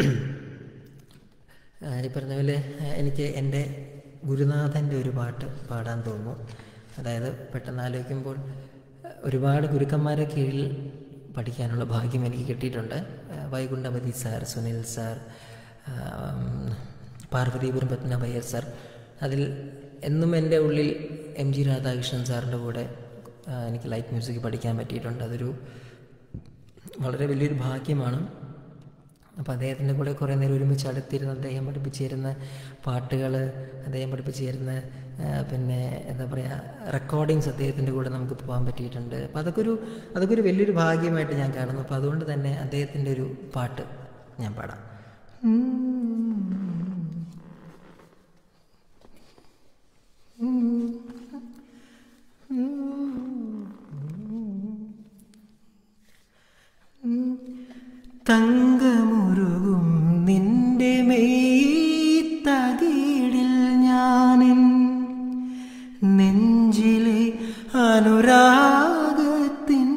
ആ, ഈ പറഞ്ഞ പോലെ ആ, എനിക്ക് എൻ്റെ ഗുരുനാഥൻ്റെ ഒരു പാട്ട് പാടാൻ തോന്നുന്നു അതായത് പെട്ടെന്ന് ആലോചിക്കുമ്പോൾ ആ, ഒരുപാട് ഗുരുക്കന്മാരെ കീഴിൽ പഠിക്കാനുള്ള ഭാഗ്യം എനിക്ക് കിട്ടിയിട്ടുണ്ട് ആ, വൈകുണ്ഠപതി സാർ സുനിൽ സാർ ആ, ഉം, പാർവതീപുരം പത്മനാഭയ്യർ സാർ അതിൽ എന്നും എൻ്റെ ഉള്ളിൽ എം ജി രാധാകൃഷ്ണൻ സാറിൻ്റെ കൂടെ ആ, എനിക്ക് ലൈറ്റ് മ്യൂസിക് പഠിക്കാൻ പറ്റിയിട്ടുണ്ട് അതൊരു വളരെ വലിയൊരു ഭാഗ്യമാണ് അപ്പോൾ അദ്ദേഹത്തിൻ്റെ കൂടെ കുറേ നേരം ഒരുമിച്ച് അടുത്തിരുന്ന് അദ്ദേഹം പഠിപ്പിച്ചു തരുന്ന പാട്ടുകൾ അദ്ദേഹം പഠിപ്പിച്ചു തരുന്ന ആ, പിന്നെ എന്താ പറയുക റെക്കോർഡിങ്സ് അദ്ദേഹത്തിൻ്റെ കൂടെ നമുക്ക് പോകാൻ പറ്റിയിട്ടുണ്ട് അപ്പോൾ അതൊക്കെ ഒരു അതൊക്കെ ഒരു വലിയൊരു ഭാഗ്യമായിട്ട് ഞാൻ കാണുന്നു അപ്പോൾ അതുകൊണ്ട് തന്നെ അദ്ദേഹത്തിൻ്റെ ഒരു പാട്ട് ഞാൻ പാടാം തങ്കമുരുകും നിന്റെ മെയ്ത്തകീടിൽ ഞാനെൻ നെഞ്ചിലെ അനുരാഗത്തിൻ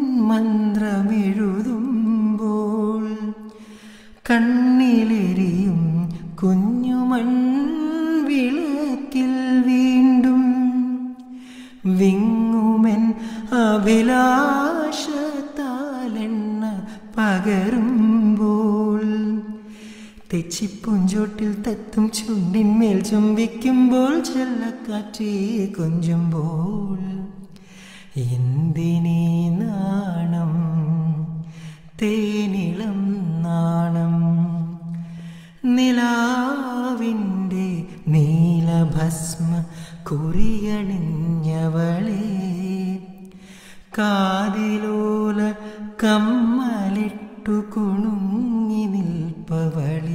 മന്ത്രമെഴുതുമ്പോൾ കണ്ണിലെരിയും കുഞ്ഞുമ മൺവിളക്കിൽ വീണ്ടും വിങ്ങുമെൻ അഭിലാഷത്താലെണ്ണ പകരുമ്പോൾ തെച്ചിപ്പൂഞ്ചോട്ടിൽ തത്തും ചുണ്ടിന്മേൽ ചുംബിക്കുമ്പോൾ ചെല്ലക്കാറ്റേ കൊഞ്ചുമ്പോൾ എന്തിനീ നാണം തേനിളം നാണം നിലാവിൻ്റെ നീലഭസ്മ കുറിയണിഞ്ഞവളെ കാതിലോല കമ്മലിട്ടു കുണുങ്ങി നിൽപ്പവളേ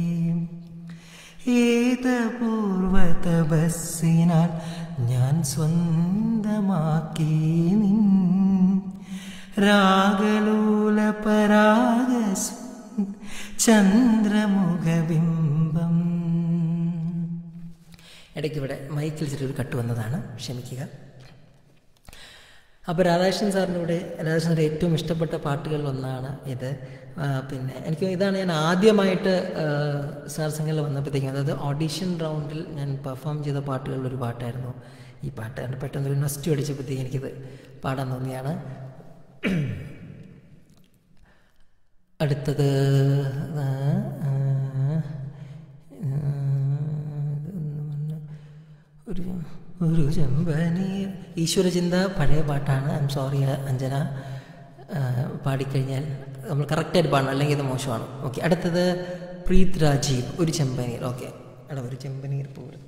ഏതപൂർവതപസ്സിനാൽ ഞാൻ സ്വന്തമാക്കി നിൻ രാഗലോല പരാഗ ചന്ദ്രമുഖബിംബം ഇടയ്ക്ക് ഇവിടെ മൈക്കിൽ ചെറിയൊരു കട്ട് വന്നതാണ് ക്ഷമിക്കുക അപ്പോൾ രാധാകൃഷ്ണൻ സാറിൻ്റെ കൂടെ രാധാകൃഷ്ണൻ്റെ ഏറ്റവും ഇഷ്ടപ്പെട്ട പാട്ടുകളിൽ ഒന്നാണ് ഇത് ആ, പിന്നെ എനിക്ക് ഇതാണ് ഞാൻ ആദ്യമായിട്ട് ആ, സാർ സംഘത്തിൽ വന്നപ്പോഴത്തേക്കും അതായത് ഓഡിഷൻ റൗണ്ടിൽ ഞാൻ പെർഫോം ചെയ്ത പാട്ടുകളിൽ ഒരു പാട്ടായിരുന്നു ഈ പാട്ട് കാരണം പെട്ടെന്ന് ഒരു നൊസ്റ്റു അടിച്ചപ്പോഴത്തേക്കും എനിക്കിത് പാടാൻ തോന്നിയാണ് അടുത്തത് ആ, ആ, ഒരു ഒരു ചെമ്പനീർ ഈശ്വരചിന്ത പഴയ പാട്ടാണ് ഐ എം സോറി അഞ്ജന ആ, പാടിക്കഴിഞ്ഞാൽ നമ്മൾ കറക്റ്റായിട്ട് പാടണം അല്ലെങ്കിൽ ഇത് മോശമാണ് ഓക്കെ അടുത്തത് പ്രീത് രാജീവ് ഒരു ചെമ്പനീർ ഓക്കെ എടാ ഒരു ചെമ്പനീർ പോരും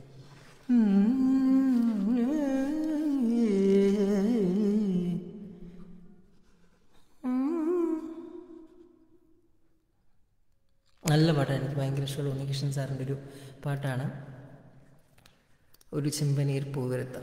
നല്ല പാട്ടാണ് എനിക്ക് ഭയങ്കര ഇഷ്ടമുള്ള ഉണ്ണികൃഷ്ണൻ സാറിൻ്റെ ഒരു പാട്ടാണ് ഒരു ചെമ്പനീർ പൂവിരത്ത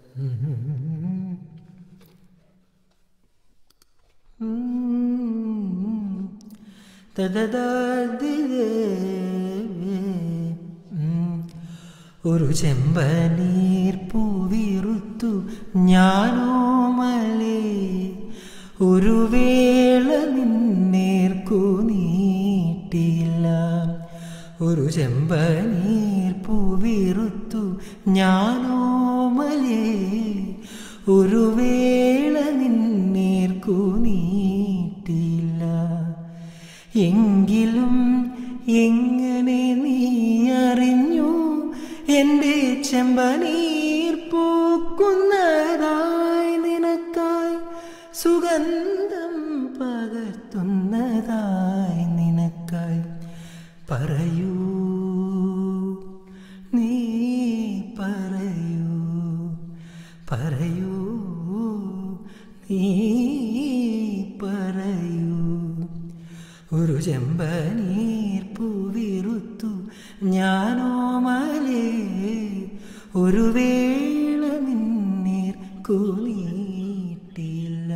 ഒരു ചെമ്പനീർ പൂവിറുത്തു ഞാനോ മലേ ഒരു വേള നിന്നേർക്കു നീട്ടിയില്ല ഒരു ചെമ്പനീർ പൂവിറുത്തു ഞാനോ മലേ ഒരു വേള നിന്നേർക്കു നീട്ടിയില്ല എങ്കിലും എങ്ങനെ നീ അറിഞ്ഞു എൻ്റെ ചെമ്പനീർ പൂക്കുന്നതായി നിനക്കായി സുഗന്ധം പകർത്തുന്നതായി നിനക്കായി പറയൂ നീ പറയൂ പറയൂ നീ പറയൂ ഒരു ചെമ്പനീർ പൂവിറുത്തു ഞാനോ മലേ ഒരു വേള നിന്നീർ കൂലിയിട്ടില്ല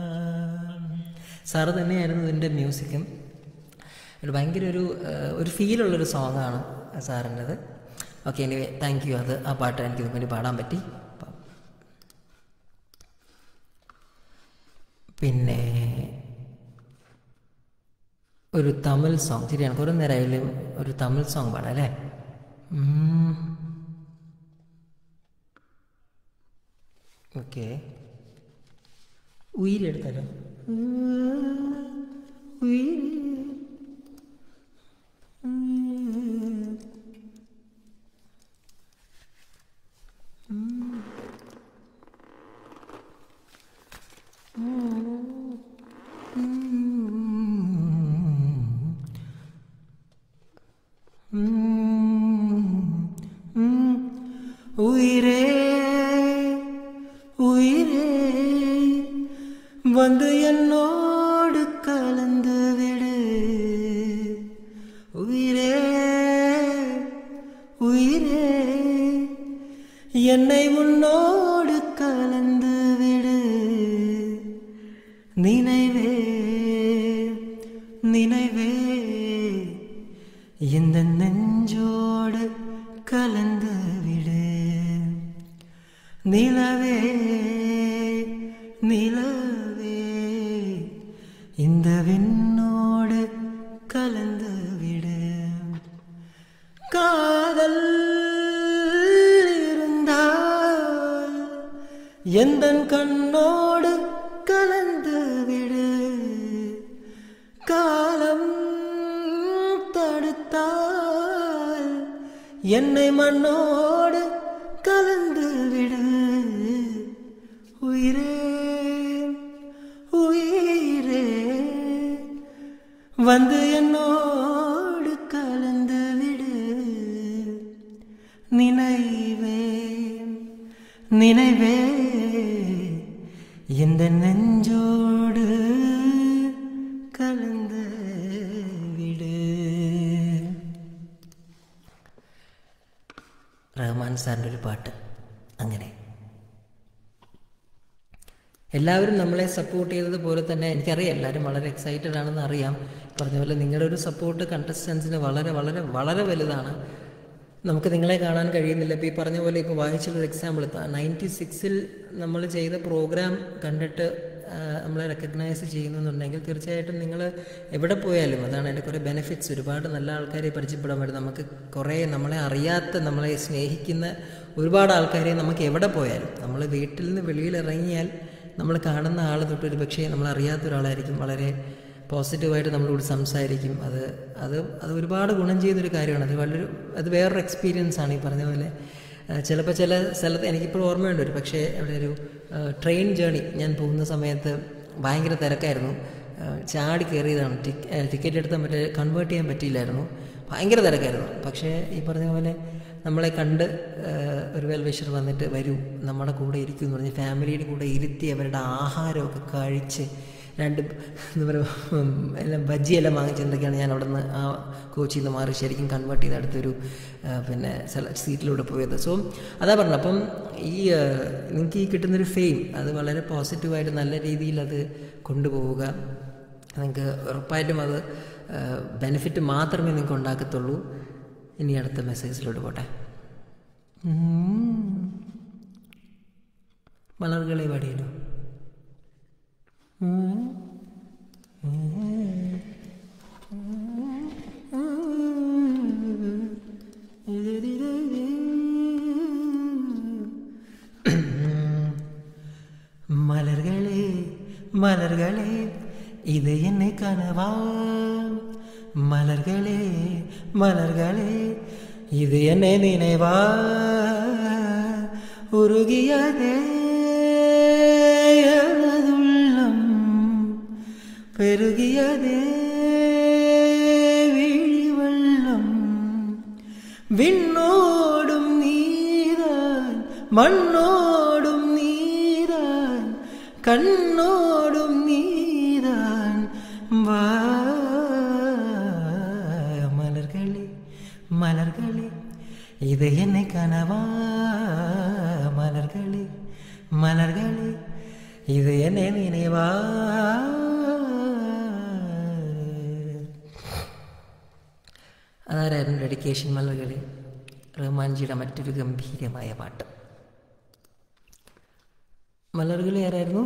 സാറ് തന്നെയായിരുന്നു ഇതിൻ്റെ മ്യൂസിക്കും ഒരു ഭയങ്കര ഒരു ആ, ഒരു ഫീലുള്ളൊരു സോങ്ങാണ് സാറിൻ്റെത് ഓക്കെ എനിവേ താങ്ക് യു അത് ആ പാട്ട് എനിക്ക് ഇതിന് വേണ്ടി പാടാൻ പറ്റി പിന്നെ ഒരു തമിഴ് സോങ് ശരിയാണ് കുറേ നേരമായാലും ഒരു തമിഴ് സോങ് പാടാം അല്ലേ ഓക്കെ ഉയരെടുത്താലോ ഉയര് உயிரே உயிரே வந்து என்னோடு கலந்து விடு உயிரே உயிரே என்னை உன்னோடு கலந்து விடு நினைவே நினைவே இந்த நெஞ்சோடு கலந்து விடு நிலவே நிலவே இந்த விண்ணோடு கலந்து விடு காதல் காலம் தடுத்தால் என்னை மண்ணோடு கலந்து விடு உயிரே உயிரே வந்து என்னோடு கலந்து விடு நினைவே நினைவே இந்த நெஞ்சோடு கலந்து விடு റഹ്മാൻ സാറിൻ്റെ ഒരു പാട്ട് അങ്ങനെ എല്ലാവരും നമ്മളെ സപ്പോർട്ട് ചെയ്തത് പോലെ തന്നെ എനിക്കറിയാം എല്ലാവരും വളരെ എക്സൈറ്റഡ് ആണെന്ന് അറിയാം പറഞ്ഞ പോലെ നിങ്ങളുടെ ഒരു സപ്പോർട്ട് കണ്ടസ്റ്റൻസിന് വളരെ വളരെ വളരെ വലുതാണ് നമുക്ക് നിങ്ങളെ കാണാൻ കഴിയുന്നില്ല ഇപ്പോൾ ഈ പറഞ്ഞ പോലെ ഇപ്പോൾ വായിച്ചുള്ളൊരു എക്സാമ്പിൾ നയൻറ്റി സിക്സിൽ നമ്മൾ ചെയ്ത പ്രോഗ്രാം കണ്ടിട്ട് ആ, നമ്മളെ റെക്കഗ്നൈസ് ചെയ്യുന്നുണ്ടെങ്കിൽ തീർച്ചയായിട്ടും നിങ്ങൾ എവിടെ പോയാലും അതാണ് അതിൻ്റെ കുറേ ബെനിഫിറ്റ്സ് ഒരുപാട് നല്ല ആൾക്കാരെ പരിചയപ്പെടാൻ പറ്റും നമുക്ക് കുറേ നമ്മളെ അറിയാത്ത നമ്മളെ സ്നേഹിക്കുന്ന ഒരുപാട് ആൾക്കാരെ നമുക്ക് എവിടെ പോയാലും നമ്മൾ വീട്ടിൽ നിന്ന് വെളിയിൽ ഇറങ്ങിയാൽ നമ്മൾ കാണുന്ന ആൾ തൊട്ട് ഒരു പക്ഷേ നമ്മൾ അറിയാത്ത ഒരാളായിരിക്കും വളരെ പോസിറ്റീവായിട്ട് നമ്മളോട് സംസാരിക്കും അത് അത് അത് ഒരുപാട് ഗുണം ചെയ്യുന്നൊരു കാര്യമാണ് അത് വളരെ അത് വേറൊരു എക്സ്പീരിയൻസ് ആണ് ഈ പറഞ്ഞ പോലെ ചിലപ്പോൾ ചില സ്ഥലത്ത് എനിക്കിപ്പോൾ ഓർമ്മയുണ്ട് ഒരു പക്ഷേ അവിടെ ഒരു ട്രെയിൻ ജേണി ഞാൻ പോകുന്ന സമയത്ത് ഭയങ്കര തിരക്കായിരുന്നു ആ, ചാടി കയറിയതാണ് ടിക്കറ്റ് എടുത്താൽ മറ്റേ കൺവേർട്ട് ചെയ്യാൻ പറ്റിയില്ലായിരുന്നു ഭയങ്കര തിരക്കായിരുന്നു പക്ഷേ ഈ പറഞ്ഞ പോലെ നമ്മളെ കണ്ട് ആ, ഒരു വെൽവിഷർ വന്നിട്ട് വരൂ നമ്മുടെ കൂടെ ഇരിക്കും എന്ന് പറഞ്ഞ് ഫാമിലിയുടെ കൂടെ ഇരുത്തി അവരുടെ ആഹാരമൊക്കെ കഴിച്ച് രണ്ട് എന്താ പറയുക എല്ലാം ബജ്ജിയെല്ലാം വാങ്ങിച്ചെന്തൊക്കെയാണ് ഞാൻ അവിടെ നിന്ന് ആ കോച്ചിൽ നിന്ന് മാറി ശരിക്കും കൺവേർട്ട് ചെയ്ത് അടുത്തൊരു ആ, പിന്നെ സ്ഥല സീറ്റിലൂടെ പോയത് സോ അതാ പറഞ്ഞത് അപ്പം ഈ ആ, നിങ്ങൾക്ക് ഈ കിട്ടുന്നൊരു ഫെയിം അത് വളരെ പോസിറ്റീവായിട്ട് നല്ല രീതിയിൽ അത് കൊണ്ടുപോവുക നിങ്ങൾക്ക് ഉറപ്പായിട്ടും അത് ബെനിഫിറ്റ് മാത്രമേ നിങ്ങൾക്ക് ഉണ്ടാക്കത്തുള്ളൂ ഇനി അടുത്ത മെസ്സേജിലോട്ട് പോട്ടെ ഉം. മലർകളെ പാടിയല്ലോ மலர்களே மலர்களே இது என்னை கனவா மலர்களே மலர்களே இது என்னை நினைவா உருகியதே எனதுள்ளம் பெருகியதே விழிவள்ளம் விண்ணோடும் நீதான் மண்ணோடும் நீதான் கண்ணோடும் நீதான் வா மலர்களே மலர்களே இது என்னை கனவா மலர்களே மலர்களே இது என்னை நினைவா അതാരായിരുന്നു ഡെഡിക്കേഷൻ മലകളി റഹ്മാൻജിയുടെ മറ്റൊരു ഗംഭീരമായ പാട്ട് മലർകളി ആരായിരുന്നു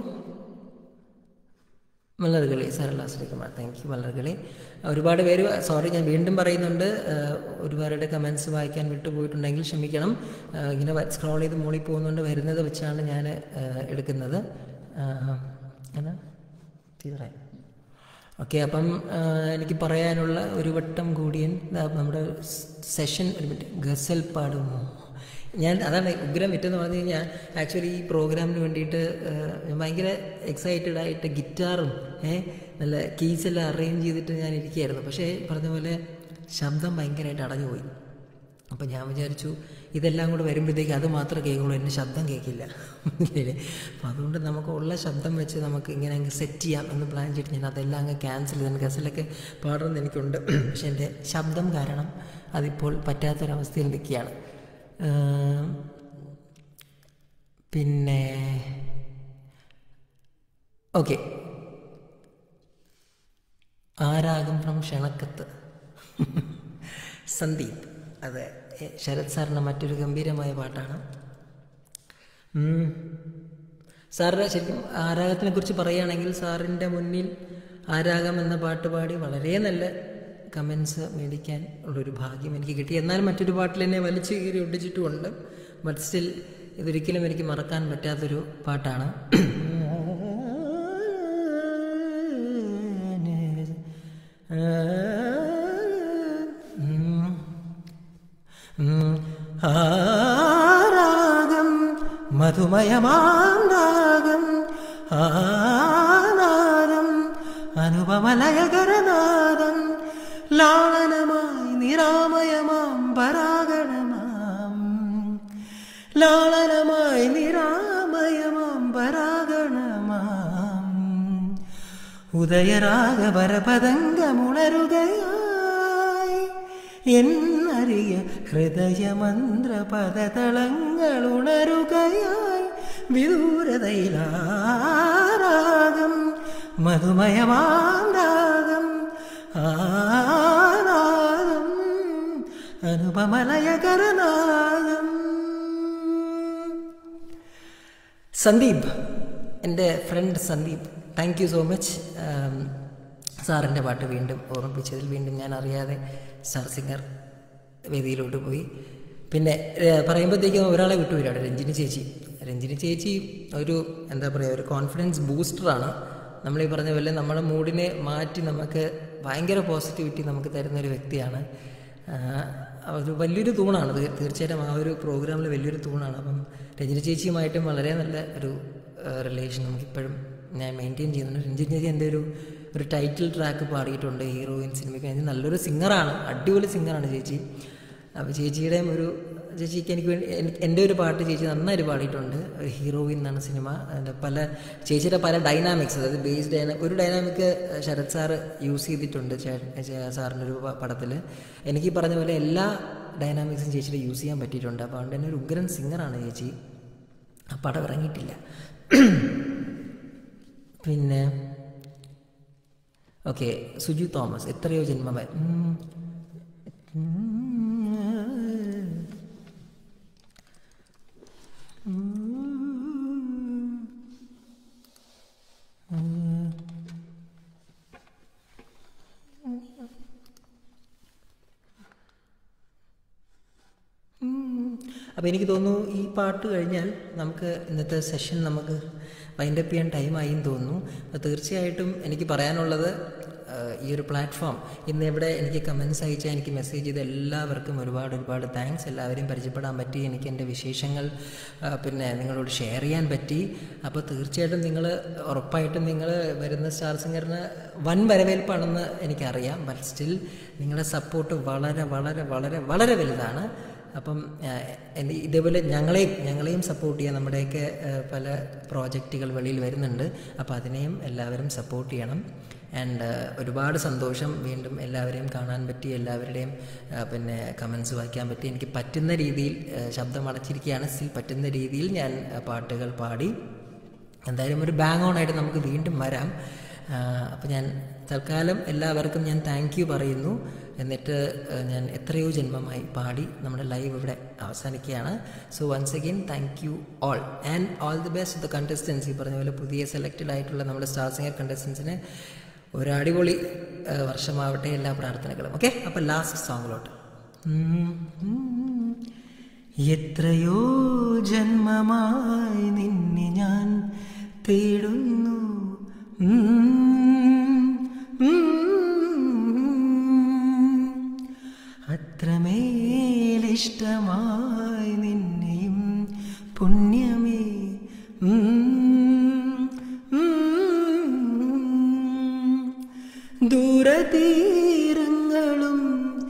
മലർകളി സരള ശ്രീകുമാർ താങ്ക് യു മലർകളി ഒരുപാട് പേര് സോറി ഞാൻ വീണ്ടും പറയുന്നുണ്ട് ആഹ് ഒരുപാരുടെ കമൻസ് വായിക്കാൻ വിട്ടുപോയിട്ടുണ്ടെങ്കിൽ ക്ഷമിക്കണം ആഹ് ഇങ്ങനെ സ്ക്രോൾ ചെയ്ത് മുകളിൽ പോകുന്നുണ്ട് വരുന്നത് വെച്ചാണ് ഞാൻ ആഹ് എടുക്കുന്നത് ആഹ് എന്നാ തീരായി ഓക്കെ അപ്പം ആ, എനിക്ക് പറയാനുള്ള ഒരു വട്ടം കൂടിയൻ ദാ നമ്മുടെ സെഷൻ ഒരു മിനിറ്റ് ഗസൽ പാടുമോ ഞാൻ അതാണ് ഉഗ്രം വിറ്റെന്ന് പറഞ്ഞു കഴിഞ്ഞാൽ ആക്ച്വലി ഈ പ്രോഗ്രാമിന് വേണ്ടിയിട്ട് ആ, ഞാൻ ഭയങ്കര എക്സൈറ്റഡ് ആയിട്ട് ഗിറ്റാറും ഏഹ് നല്ല കീസ് എല്ലാം അറേഞ്ച് ചെയ്തിട്ട് ഞാൻ ഇരിക്കുകയായിരുന്നു പക്ഷേ പറഞ്ഞ പോലെ ശബ്ദം ഭയങ്കരമായിട്ട് അടഞ്ഞുപോയി അപ്പം ഞാൻ വിചാരിച്ചു ഇതെല്ലാം കൂടെ വരുമ്പോഴത്തേക്ക് അത് മാത്രമേ കേൾക്കുള്ളൂ എൻ്റെ ശബ്ദം കേൾക്കില്ല ഇല്ലേ അപ്പം അതുകൊണ്ട് നമുക്ക് ഉള്ള ശബ്ദം വെച്ച് നമുക്ക് ഇങ്ങനെ അങ്ങ് സെറ്റ് ചെയ്യാം എന്ന് പ്ലാൻ ചെയ്തിട്ട് ഞാൻ അതെല്ലാം അങ്ങ് ക്യാൻസൽ ചെയ്തു ഗസലൊക്കെ പാടണമെന്ന് എനിക്കുണ്ട് പക്ഷെ എൻ്റെ ശബ്ദം കാരണം അതിപ്പോൾ പറ്റാത്തൊരവസ്ഥയിൽ നിൽക്കുകയാണ് ആം, പിന്നെ ഓക്കെ ആരാകും ഫ്രം ക്ഷണക്കത്ത് സന്ദീപ് അതെ എ, ശരത് സാറിൻ്റെ മറ്റൊരു ഗംഭീരമായ പാട്ടാണ് ഉം. സാറിൻ്റെ ശരിക്കും ആരാഗത്തിനെ കുറിച്ച് പറയുകയാണെങ്കിൽ സാറിൻ്റെ മുന്നിൽ ആരാഗം എന്ന പാട്ട് പാടി വളരെ നല്ല കമൻസ് മേടിക്കാൻ ഉള്ളൊരു ഭാഗ്യം എനിക്ക് കിട്ടി എന്നാൽ മറ്റൊരു പാട്ടിൽ എന്നെ വലിച്ചു കീറി ഒട്ടിച്ചിട്ടുമുണ്ട് ബട്ട് സ്റ്റിൽ ഇതൊരിക്കലും എനിക്ക് മറക്കാൻ പറ്റാത്തൊരു പാട്ടാണ് ഉം. ഉം. ആരാഗം മധുമയമാം രാഗം ആനാദം അനുപമലയകരനാദം ലാളനമായി നിരാമയമാം പരാഗണമാം ലാളനമായി നിരാമയമാം പരാഗണമാം ഉദയരാഗപരപതംഗമുണരുകയായി എന്നറിയ ഹൃദയമന്ത്ര പദതളങ്ങൾ ഉണരുകയായി വിദൂരതയിലാരാഗം മധുമയമാം രാഗം ആനാദം അനുപമലയകരനാദം സന്ദീപ് എൻ്റെ friend Sandeep thank you so much സാറിൻ്റെ പാട്ട് വീണ്ടും ഓർമ്മിപ്പിച്ചതിൽ വീണ്ടും ഞാൻ അറിയാതെ സ്റ്റാർ സിംഗർ വേദിയിലോട്ട് പോയി പിന്നെ ഏഹ്, പറയുമ്പോഴത്തേക്കും ഒരാളെ വിട്ടുപോയില്ല രഞ്ജിനി ചേച്ചി രഞ്ജിനി ചേച്ചി ഒരു എന്താ പറയുക ഒരു കോൺഫിഡൻസ് ബൂസ്റ്ററാണ് നമ്മൾ ഈ പറഞ്ഞ പോലെ നമ്മുടെ മൂഡിനെ മാറ്റി നമുക്ക് ഭയങ്കര പോസിറ്റിവിറ്റി നമുക്ക് തരുന്ന ഒരു വ്യക്തിയാണ് ആഹ് ഒരു വലിയൊരു തൂണാണ് തീ- തീർച്ചയായിട്ടും ആ ഒരു പ്രോഗ്രാമിൽ വലിയൊരു തൂണാണ് അപ്പം രഞ്ജിനി ചേച്ചിയുമായിട്ടും വളരെ നല്ല ഒരു റിലേഷൻ നമുക്കിപ്പോഴും ഞാൻ മെയിൻറ്റെയിൻ ചെയ്യുന്നുണ്ട് രഞ്ജിനി ചേച്ചി എൻ്റെ ഒരു ഒരു ടൈറ്റിൽ ട്രാക്ക് പാടിയിട്ടുണ്ട് ഹീറോയിൻ സിനിമയ്ക്ക് വേണ്ടി നല്ലൊരു സിംഗറാണ് അടിപൊളി സിംഗറാണ് ചേച്ചി അപ്പോൾ ചേച്ചിയുടെയും ഒരു ചേച്ചിക്ക് എനിക്ക് വേണ്ടി എനിക്ക് എൻ്റെ ഒരു പാട്ട് ചേച്ചി നന്നായിട്ട് പാടിയിട്ടുണ്ട് ഒരു ഹീറോയിൻ എന്നാണ് സിനിമ അതിൻ്റെ പല ചേച്ചിയുടെ പല ഡൈനാമിക്സ് അതായത് ബേസ് ഡൈന ഒരു ഡൈനാമിക് ശരത് സാറ് യൂസ് ചെയ്തിട്ടുണ്ട് ചേ- ചേ- സാറിൻ്റെ ഒരു പടത്തിൽ എനിക്ക് ഈ പറഞ്ഞ പോലെ എല്ലാ ഡൈനാമിക്സും ചേച്ചിയുടെ യൂസ് ചെയ്യാൻ പറ്റിയിട്ടുണ്ട് അപ്പോൾ അതുകൊണ്ട് തന്നെ ഒരു ഉഗ്രൻ സിംഗറാണ് ചേച്ചി ആ പടം ഇറങ്ങിയിട്ടില്ല പിന്നെ ഓക്കെ സുജു തോമസ് എത്രയോ ജന്മമായി ഉം. അപ്പോൾ എനിക്ക് തോന്നുന്നു ഈ പാട്ട് കഴിഞ്ഞാൽ നമുക്ക് ഇന്നത്തെ സെഷൻ നമുക്ക് വൈൻഡപ്പ് ചെയ്യാൻ ടൈമായി എന്ന് തോന്നുന്നു അപ്പോൾ തീർച്ചയായിട്ടും എനിക്ക് പറയാനുള്ളത് ആ, ഈ ഒരു പ്ലാറ്റ്ഫോം ഇന്ന് ഇവിടെ എനിക്ക് കമൻസ് അയച്ച എനിക്ക് മെസ്സേജ് ചെയ്ത എല്ലാവർക്കും ഒരുപാട് ഒരുപാട് താങ്ക്സ് എല്ലാവരെയും പരിചയപ്പെടാൻ പറ്റി എനിക്ക് എൻ്റെ വിശേഷങ്ങൾ ആ, പിന്നെ നിങ്ങളോട് ഷെയർ ചെയ്യാൻ പറ്റി അപ്പോൾ തീർച്ചയായിട്ടും നിങ്ങൾ ഉറപ്പായിട്ടും നിങ്ങൾ വരുന്ന സ്റ്റാർ സിംഗറിന് വൻ വരവേൽപ്പാണെന്ന് എനിക്കറിയാം ബട്ട് സ്റ്റിൽ നിങ്ങളുടെ സപ്പോർട്ട് വളരെ വളരെ വളരെ വളരെ വലുതാണ് അപ്പം ആ, എന്ത് ഇതേപോലെ ഞങ്ങളെയും ഞങ്ങളെയും സപ്പോർട്ട് ചെയ്യാൻ നമ്മുടെയൊക്കെ ആ, പല പ്രോജക്റ്റുകൾ വെളിയിൽ വരുന്നുണ്ട് അപ്പോൾ അതിനെയും എല്ലാവരും സപ്പോർട്ട് ചെയ്യണം ആൻഡ് ഒരുപാട് സന്തോഷം വീണ്ടും എല്ലാവരെയും കാണാൻ പറ്റി എല്ലാവരുടെയും ആ, പിന്നെ കമൻസ് വായിക്കാൻ പറ്റി എനിക്ക് പറ്റുന്ന രീതിയിൽ ആ, ശബ്ദം അടച്ചിരിക്കുകയാണ് സ്റ്റിൽ പറ്റുന്ന രീതിയിൽ ഞാൻ ആ, പാട്ടുകൾ പാടി എന്തായാലും ഒരു ബാങ് ഓൺ ആയിട്ട് നമുക്ക് വീണ്ടും വരാം അപ്പോൾ ഞാൻ തൽക്കാലം എല്ലാവർക്കും ഞാൻ താങ്ക് യു പറയുന്നു എന്നിട്ട് ആ, ഞാൻ എത്രയോ ജന്മമായി പാടി നമ്മുടെ ലൈവ് ഇവിടെ അവസാനിക്കുകയാണ് so once again thank you all and all the best the contestants ഈ പറഞ്ഞ പോലെ പുതിയ സെലക്റ്റഡ് ആയിട്ടുള്ള നമ്മുടെ സ്റ്റാർ സിംഗർ കണ്ടസ്റ്റൻസിന് ഒരു അടിപൊളി ആ, വർഷമാവട്ടെ എല്ലാ പ്രാർത്ഥനകളും ഓക്കെ അപ്പോൾ ലാസ്റ്റ് സോങ്ങിലോട്ട് എത്രയോ ജന്മമായി നിന്നെ ഞാൻ തേടുന്നു ഉം, ഉം. അത്രമേലിഷ്ടമായി നിന്നെയും പുണ്യമേ ഉം, ഉം. ദൂരതീരങ്ങളും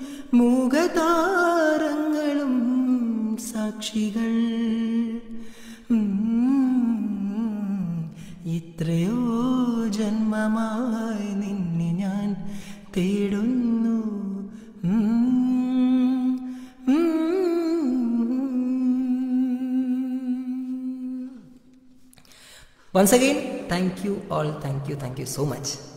മൂകതാരങ്ങളും സാക്ഷികൾ ഉം, ഇത്രയോ ജന്മമായി നിന്നെ ഞാൻ തേടുന്നു ഉം, ഉം. Once again thank you all thank you thank you so much